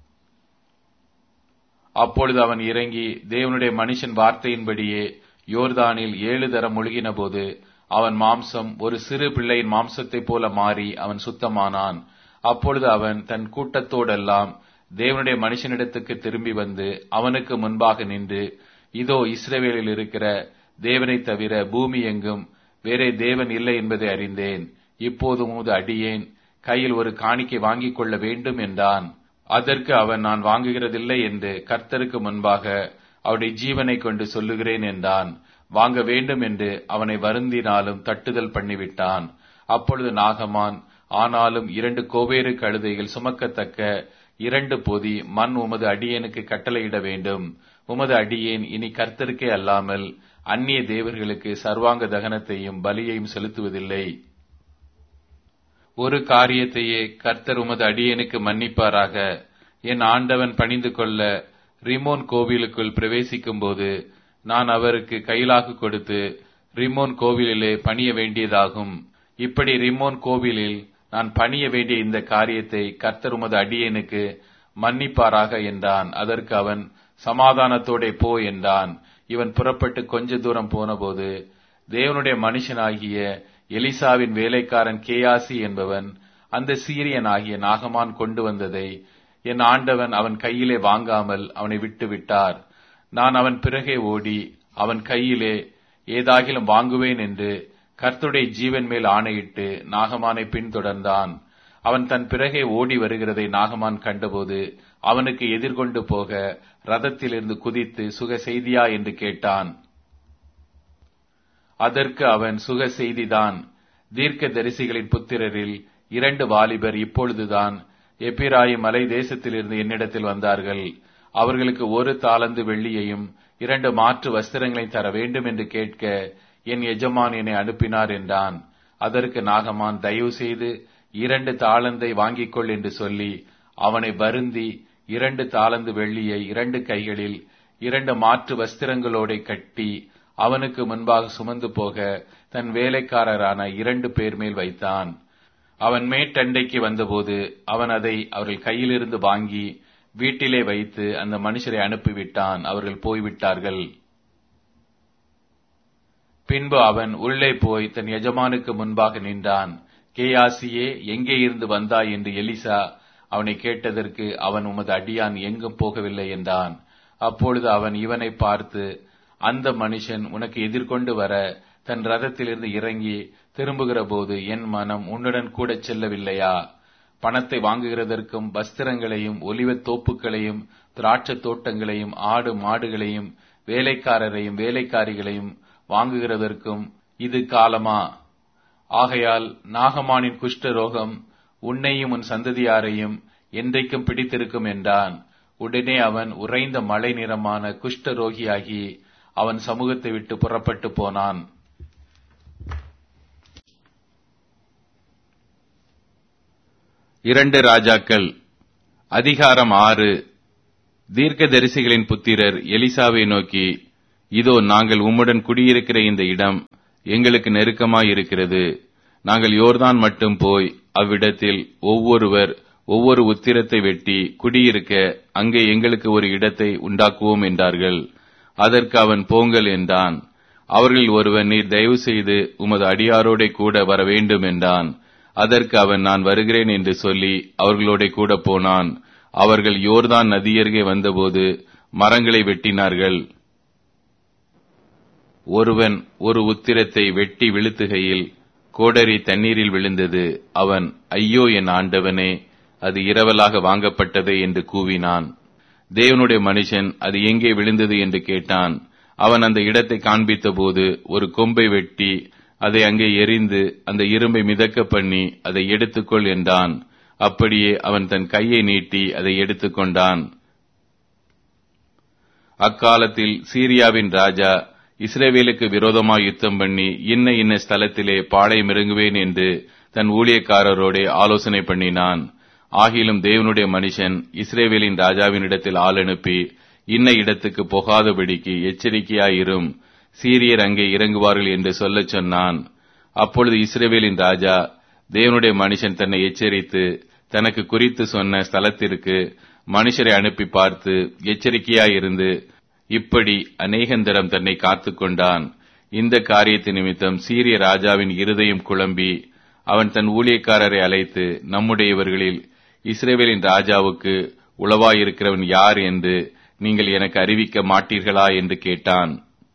அப்பொழுது அவன் இறங்கி தேவனுடைய மனுஷன் வார்த்தையின்படியே யோர்தானில் ஏழு தரம் முழுகின போது அவன் மாம்சம் ஒரு சிறு பிள்ளையின் மாம்சத்தைப் போல மாறி அவன் சுத்தமானான் அப்பொழுது அவன் தன் கூட்டத்தோடெல்லாம் தேவனுடைய மனுஷனிடத்துக்கு திரும்பி வந்து அவனுக்கு முன்பாக நின்று இதோ இஸ்ரவேலில் இருக்கிற தேவனை தவிர பூமி எங்கும் வேறே தேவன் இல்லை என்பதை அறிந்தேன் இப்போது உமது அடியேன் கையில் ஒரு காணிக்கை வாங்கிக் கொள்ள வேண்டும் என்றான் அதற்கு அவன் நான் வாங்குகிறதில்லை என்று கர்த்தருக்கு முன்பாக அவருடைய ஜீவனை கொண்டு சொல்லுகிறேன் என்றான் வாங்க வேண்டும் என்று அவனை வருந்தினாலும் தட்டுதல் பண்ணிவிட்டான் அப்பொழுது நாகமான் ஆனாலும் இரண்டு கோவேறு கழுதைகள் சுமக்கத்தக்க இரண்டு பொதி மண் உமது அடியேனுக்கு கட்டளையிட வேண்டும் உமது அடியேன் இனி கர்த்தருக்கே அல்லாமல் அந்நிய தேவர்களுக்கு சர்வாங்க தகனத்தையும் பலியையும் செலுத்துவதில்லை ஒரு காரியத்தையே கர்த்தர் உமது அடியேனுக்கு மன்னிப்பாராக என் ஆண்டவன் பணிந்து கொள்ள ரிமோன் கோவிலுக்குள் பிரவேசிக்கும் போது நான் அவருக்கு கைலாகு கொடுத்து ரிமோன் கோவிலிலே பணிய வேண்டியதாகும் இப்படி ரிமோன் கோவிலில் நான் பணிய வேண்டிய இந்த காரியத்தை கர்த்தர் உமது அடியேனுக்கு மன்னிப்பாராக என்றான் அதற்கு அவன் சமாதானத்தோடே போ என்றான் இவன் புறப்பட்டு கொஞ்ச தூரம் போனபோது தேவனுடைய மனுஷனாகிய எலிசாவின் வேலைக்காரன் கேயாசி என்பவன் அந்த சீரியன் ஆகிய நாகமான் கொண்டு வந்ததை என் ஆண்டவன் அவன் கையிலே வாங்காமல் அவனை விட்டு விட்டார் நான் அவன் பிறகே ஓடி அவன் கையிலே ஏதாகிலும் வாங்குவேன் என்று கர்த்துடைய ஜீவன் மேல் ஆணையிட்டு நாகமானை பின்தொடர்ந்தான் அவன் தன் பிறகே ஓடி வருகிறதை நாகமான் கண்டபோது அவனுக்கு எதிர்கொண்டு போக ரதத்திலிருந்து குதித்து சுக செய்தியா என்று கேட்டான் அதற்கு அவன் சுக செய்திதான் தீர்க்க தரிசிகளின் புத்திரரில் இரண்டு வாலிபர் இப்பொழுதுதான் எப்பிராயி மலை தேசத்திலிருந்து என்னிடத்தில் வந்தார்கள் அவர்களுக்கு ஒரு தாளந்து வெள்ளியையும் இரண்டு மாற்று வஸ்திரங்களை தர வேண்டும் என்று கேட்க என் எஜமான் என்னை அனுப்பினார் என்றான் அதற்கு நாகமான் தயவு செய்து இரண்டு தாளந்தை வாங்கிக் கொள் என்று சொல்லி அவனை வருந்தி இரண்டு தாளந்து வெள்ளியை இரண்டு கைகளில் இரண்டு மாற்று வஸ்திரங்களோட கட்டி அவனுக்கு முன்பாக சுமந்து போக தன் வேலைக்காரரான இரண்டு பேர் மேல் வைத்தான் அவன் மேட்டண்டைக்கு வந்தபோது அவன் அதை அவர்கள் கையிலிருந்து வாங்கி வீட்டிலே வைத்து அந்த மனுஷரை அனுப்பிவிட்டான் அவர்கள் போய்விட்டார்கள் பின்பு அவன் உள்ளே போய் தன் எஜமானுக்கு முன்பாக நின்றான் கேயாசியே எங்கே இருந்து வந்தாய் என்று எலிசா அவனை கேட்டதற்கு அவன் உமது அடியான் எங்கும் போகவில்லை என்றான் அப்பொழுது அவன் இவனை பார்த்து அந்த மனுஷன் உனக்கு எதிர்கொண்டு வர தன் ரதத்திலிருந்து இறங்கி திரும்புகிற போது என் மனம் உன்னுடன் கூட செல்லவில்லையா பணத்தை வாங்குகிறதற்கும் வஸ்திரங்களையும் ஒலிவத் தோப்புகளையும் திராட்சத் தோட்டங்களையும் ஆடு மாடுகளையும் வேலைக்காரரையும் வேலைக்காரிகளையும் வாங்குகிறதற்கும் இது காலமா ஆகையால் நாகமானின் குஷ்ட ரோகம் உன்னையும் உன் சந்ததியாரையும் என்றைக்கும் பிடித்திருக்கும் என்றான் உடனே அவன் உறைந்த மலை நிறமான குஷ்ட ரோகியாகி அவன் சமூகத்தை விட்டு புறப்பட்டு போனான் இரண்டு ராஜாக்கள் அதிகாரம் ஆறு தீர்க்கதரிசிகளின் புத்திரர் எலிசாவை நோக்கி இதோ நாங்கள் உம்முடன் குடியிருக்கிற இந்த இடம் எங்களுக்கு நெருக்கமாயிருக்கிறது நாங்கள் யோர்தான் மட்டும் போய் அவ்விடத்தில் ஒவ்வொருவர் ஒவ்வொரு உத்திரத்தை வெட்டி குடியிருக்க அங்கே எங்களுக்கு ஒரு இடத்தை உண்டாக்குவோம் என்றார்கள் அதற்கு அவன் போங்கள் என்றான் அவர்களில் ஒருவன் நீர் தயவு செய்து உமது அடியாரோட கூட வர வேண்டும் என்றான் அதற்கு அவன் நான் வருகிறேன் என்று சொல்லி அவர்களோட கூட போனான் அவர்கள் யோர்தான் நதியருகே வந்தபோது மரங்களை வெட்டினார்கள் ஒருவன் ஒரு உத்திரத்தை வெட்டி விழுத்துகையில் கோடரி தண்ணீரில் விழுந்தது அவன் ஐயோ என் ஆண்டவனே அது இரவலாக வாங்கப்பட்டதே என்று கூவினான் தேவனுடைய மனுஷன் அது எங்கே விழுந்தது என்று கேட்டான் அவன் அந்த இடத்தை காண்பித்தபோது ஒரு கொம்பை வெட்டி அதை அங்கே எரிந்து அந்த இரும்பை மிதக்க பண்ணி அதை எடுத்துக்கொள் என்றான் அப்படியே அவன் தன் கையை நீட்டி அதை எடுத்துக்கொண்டான் அக்காலத்தில் சீரியாவின் ராஜா இஸ்ரேவேலுக்கு விரோதமாய் யுத்தம் பண்ணி இன்ன இன்ன ஸ்தலத்திலே பாளையம் இறங்குவேன் என்று தன் ஊழியக்காரரோட ஆலோசனை பண்ணினான் ஆகிலும் தேவனுடைய மனுஷன் இஸ்ரேவேலின் ராஜாவினிடத்தில் ஆள் அனுப்பி இன்ன இடத்துக்கு போகாதபடிக்கு எச்சரிக்கையாயிரும் சீரியர் அங்கே இறங்குவார்கள் என்று சொல்லச் சொன்னான் அப்பொழுது இஸ்ரேவேலின் ராஜா தேவனுடைய மனுஷன் தன்னை எச்சரித்து தனக்கு குறித்து சொன்ன ஸ்தலத்திற்கு மனுஷரை அனுப்பி பார்த்து எச்சரிக்கையாயிருந்து இப்படி அநேகந்தரம் தன்னை காத்து கொண்டான் இந்த காரியத்து நிமித்தம் சீரிய ராஜாவின் இருதயம் குழம்பி அவன் தன் ஊழியக்காரரை அழைத்து நம்முடையவர்களில் இஸ்ரேவேலின் ராஜாவுக்கு உளவாயிருக்கிறவன் யார் என்று நீங்கள் எனக்கு அறிவிக்க மாட்டீர்களா என்று கேட்டான்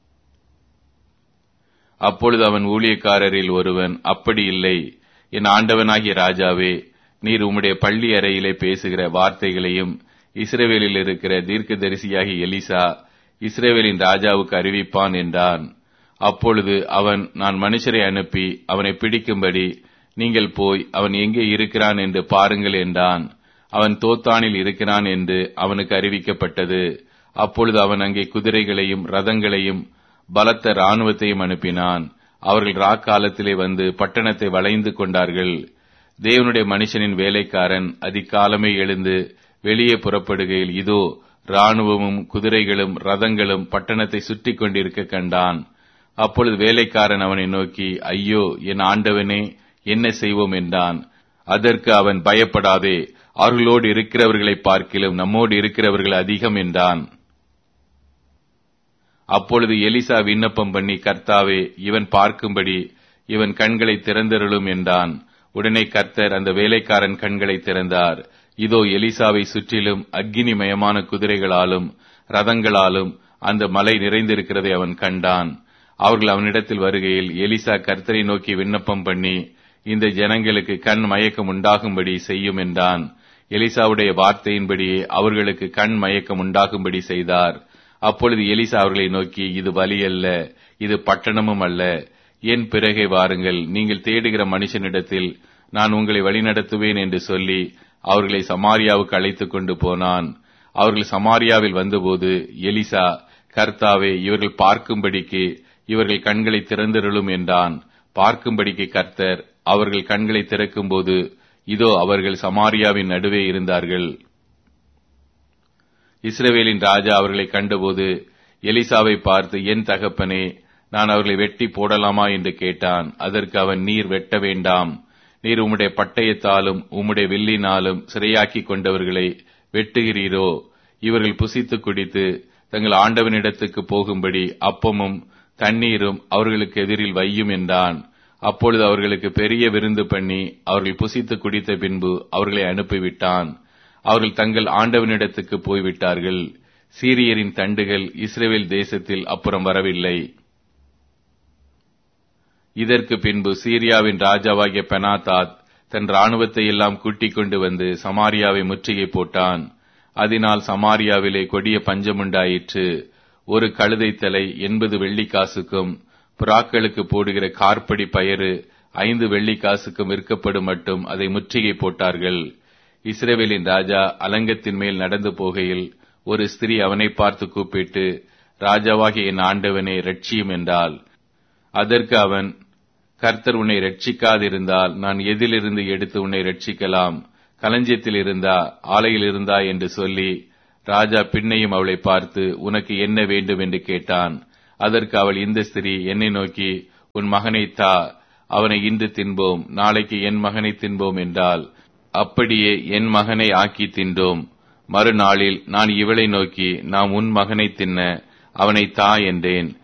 அப்பொழுது அவன் ஊழியக்காரரில் ஒருவன் அப்படி இல்லை என் ஆண்டவனாகிய ராஜாவே நீர் உம்முடைய பள்ளி அறையிலே பேசுகிற வார்த்தைகளையும் இஸ்ரேவேலில் இருக்கிற தீர்க்கதரிசியாகிய எலிசா இஸ்ரேவேலின் ராஜாவுக்கு அறிவிப்பான் என்றான் அப்பொழுது அவன் நான் மனுஷரை அனுப்பி அவனை பிடிக்கும்படி நீங்கள் போய் அவன் எங்கே இருக்கிறான் என்று பாருங்கள் என்றான் அவன் தோத்தானில் இருக்கிறான் என்று அவனுக்கு அறிவிக்கப்பட்டது அப்பொழுது அவன் அங்கே குதிரைகளையும் ரதங்களையும் பலத்த இராணுவத்தையும் அனுப்பினான் அவர்கள் ராக்காலத்திலே வந்து பட்டணத்தை வளைந்து கொண்டார்கள் தேவனுடைய மனுஷனின் வேலைக்காரன் அதிகாலமே எழுந்து வெளியே புறப்படுகையில் இதோ இராணுவமும் குதிரைகளும் ரதங்களும் பட்டணத்தை சுற்றி கொண்டிருக்க கண்டான் அப்பொழுது வேலைக்காரன் அவனை நோக்கி ஐயோ என் ஆண்டவனே என்ன செய்வோம் என்றான் அதற்கு அவன் பயப்படாதே அவர்களோடு இருக்கிறவர்களை பார்க்கிலும் நம்மோடு இருக்கிறவர்கள் அதிகம் என்றான் அப்பொழுது எலிசா விண்ணப்பம் பண்ணி கர்த்தாவே இவன் பார்க்கும்படி இவன் கண்களை திறந்தருளும் என்றான் உடனே கர்த்தர் அந்த வேலைக்காரன் கண்களை திறந்தார் இதோ எலிசாவை சுற்றிலும் அக்கினிமயமான குதிரைகளாலும் ரதங்களாலும் அந்த மலை நிறைந்திருக்கிறதை அவன் கண்டான் அவர்கள் அவனிடத்தில் வருகையில் எலிசா கர்த்தரை நோக்கி விண்ணப்பம் பண்ணி இந்த ஜனங்களுக்கு கண் மயக்கம் உண்டாகும்படி செய்யும் என்றான் எலிசாவுடைய வார்த்தையின்படியே அவர்களுக்கு கண் மயக்கம் உண்டாகும்படி செய்தார் அப்பொழுது எலிசா அவர்களை நோக்கி இது வலி அல்ல இது பட்டணமும் அல்ல என் பிறகே வாருங்கள் நீங்கள் தேடுகிற மனுஷனிடத்தில் நான் உங்களை வழிநடத்துவேன் என்று சொல்லி அவர்களை சமாரியாவுக்கு அழைத்துக் கொண்டு போனான் அவர்கள் சமாரியாவில் வந்தபோது எலிசா கர்த்தாவே இவர்கள் பார்க்கும்படிக்கு இவர்கள் கண்களை திறந்திருளும் என்றான் பார்க்கும்படிக்கு கர்த்தர் அவர்கள் கண்களை திறக்கும்போது இதோ அவர்கள் சமாரியாவின் நடுவே இருந்தார்கள் இஸ்ரவேலின் ராஜா அவர்களை கண்டபோது எலிசாவை பார்த்து என் தகப்பனே நான் அவர்களை வெட்டி போடலாமா என்று கேட்டான் அதற்கு அவன் நீர் வெட்ட வேண்டாம் நீர் உம்முடைய பட்டயத்தாலும் உம்முடைய வில்லினாலும் சிறையாக்கி கொண்டவர்களை வெட்டுகிறீரோ இவர்கள் புசித்து குடித்து தங்கள் ஆண்டவனிடத்துக்கு போகும்படி அப்பமும் தண்ணீரும் அவர்களுக்கு எதிரில் வையும் என்றான் அப்பொழுது அவர்களுக்கு பெரிய விருந்து பண்ணி அவர்கள் புசித்து குடித்த பின்பு அவர்களை அனுப்பிவிட்டான் அவர்கள் தங்கள் ஆண்டவனிடத்துக்கு போய்விட்டார்கள் சீரியரின் தண்டுகள் இஸ்ரேல் தேசத்தில் அப்புறம் வரவில்லை இதற்கு பின்பு சீரியாவின் ராஜாவாகிய பெனாதாத் தன் ராணுவத்தை எல்லாம் கூட்டிக் கொண்டு வந்து சமாரியாவை முற்றுகை போட்டான் அதனால் சமாரியாவிலே கொடிய பஞ்சமுண்டாயிற்று ஒரு கழுதை தலை எண்பது வெள்ளிக்காசுக்கும் புறாக்களுக்கு போடுகிற கார்படி பயறு ஐந்து வெள்ளிக்காசுக்கும் விற்கப்படும் மட்டும் அதை முற்றுகை போட்டார்கள் இஸ்ரேவேலின் ராஜா அலங்கத்தின் மேல் நடந்து போகையில் ஒரு ஸ்திரீ அவனை பார்த்து கூப்பிட்டு ராஜாவாகிய என் ஆண்டவனே ரட்சியும் என்றாள் அதற்கு அவன் கர்த்தர் உன்னை ரட்சிக்காதிருந்தால் நான் எதிலிருந்து எடுத்து உன்னை ரட்சிக்கலாம் களஞ்சியத்தில் இருந்தா ஆலையில் இருந்தா என்று சொல்லி ராஜா பின்னையும் அவளை பார்த்து உனக்கு என்ன வேண்டும் என்று கேட்டான் அதற்கு அவள் இந்த ஸ்திரீ என்னை நோக்கி உன் மகனை தா அவனை இன்று தின்போம் நாளைக்கு என் மகனை தின்போம் என்றால் அப்படியே என் மகனை ஆக்கி தின்றோம் மறுநாளில் நான் இவளை நோக்கி நாம் உன் மகனை தின்ன அவனை தா என்றேன்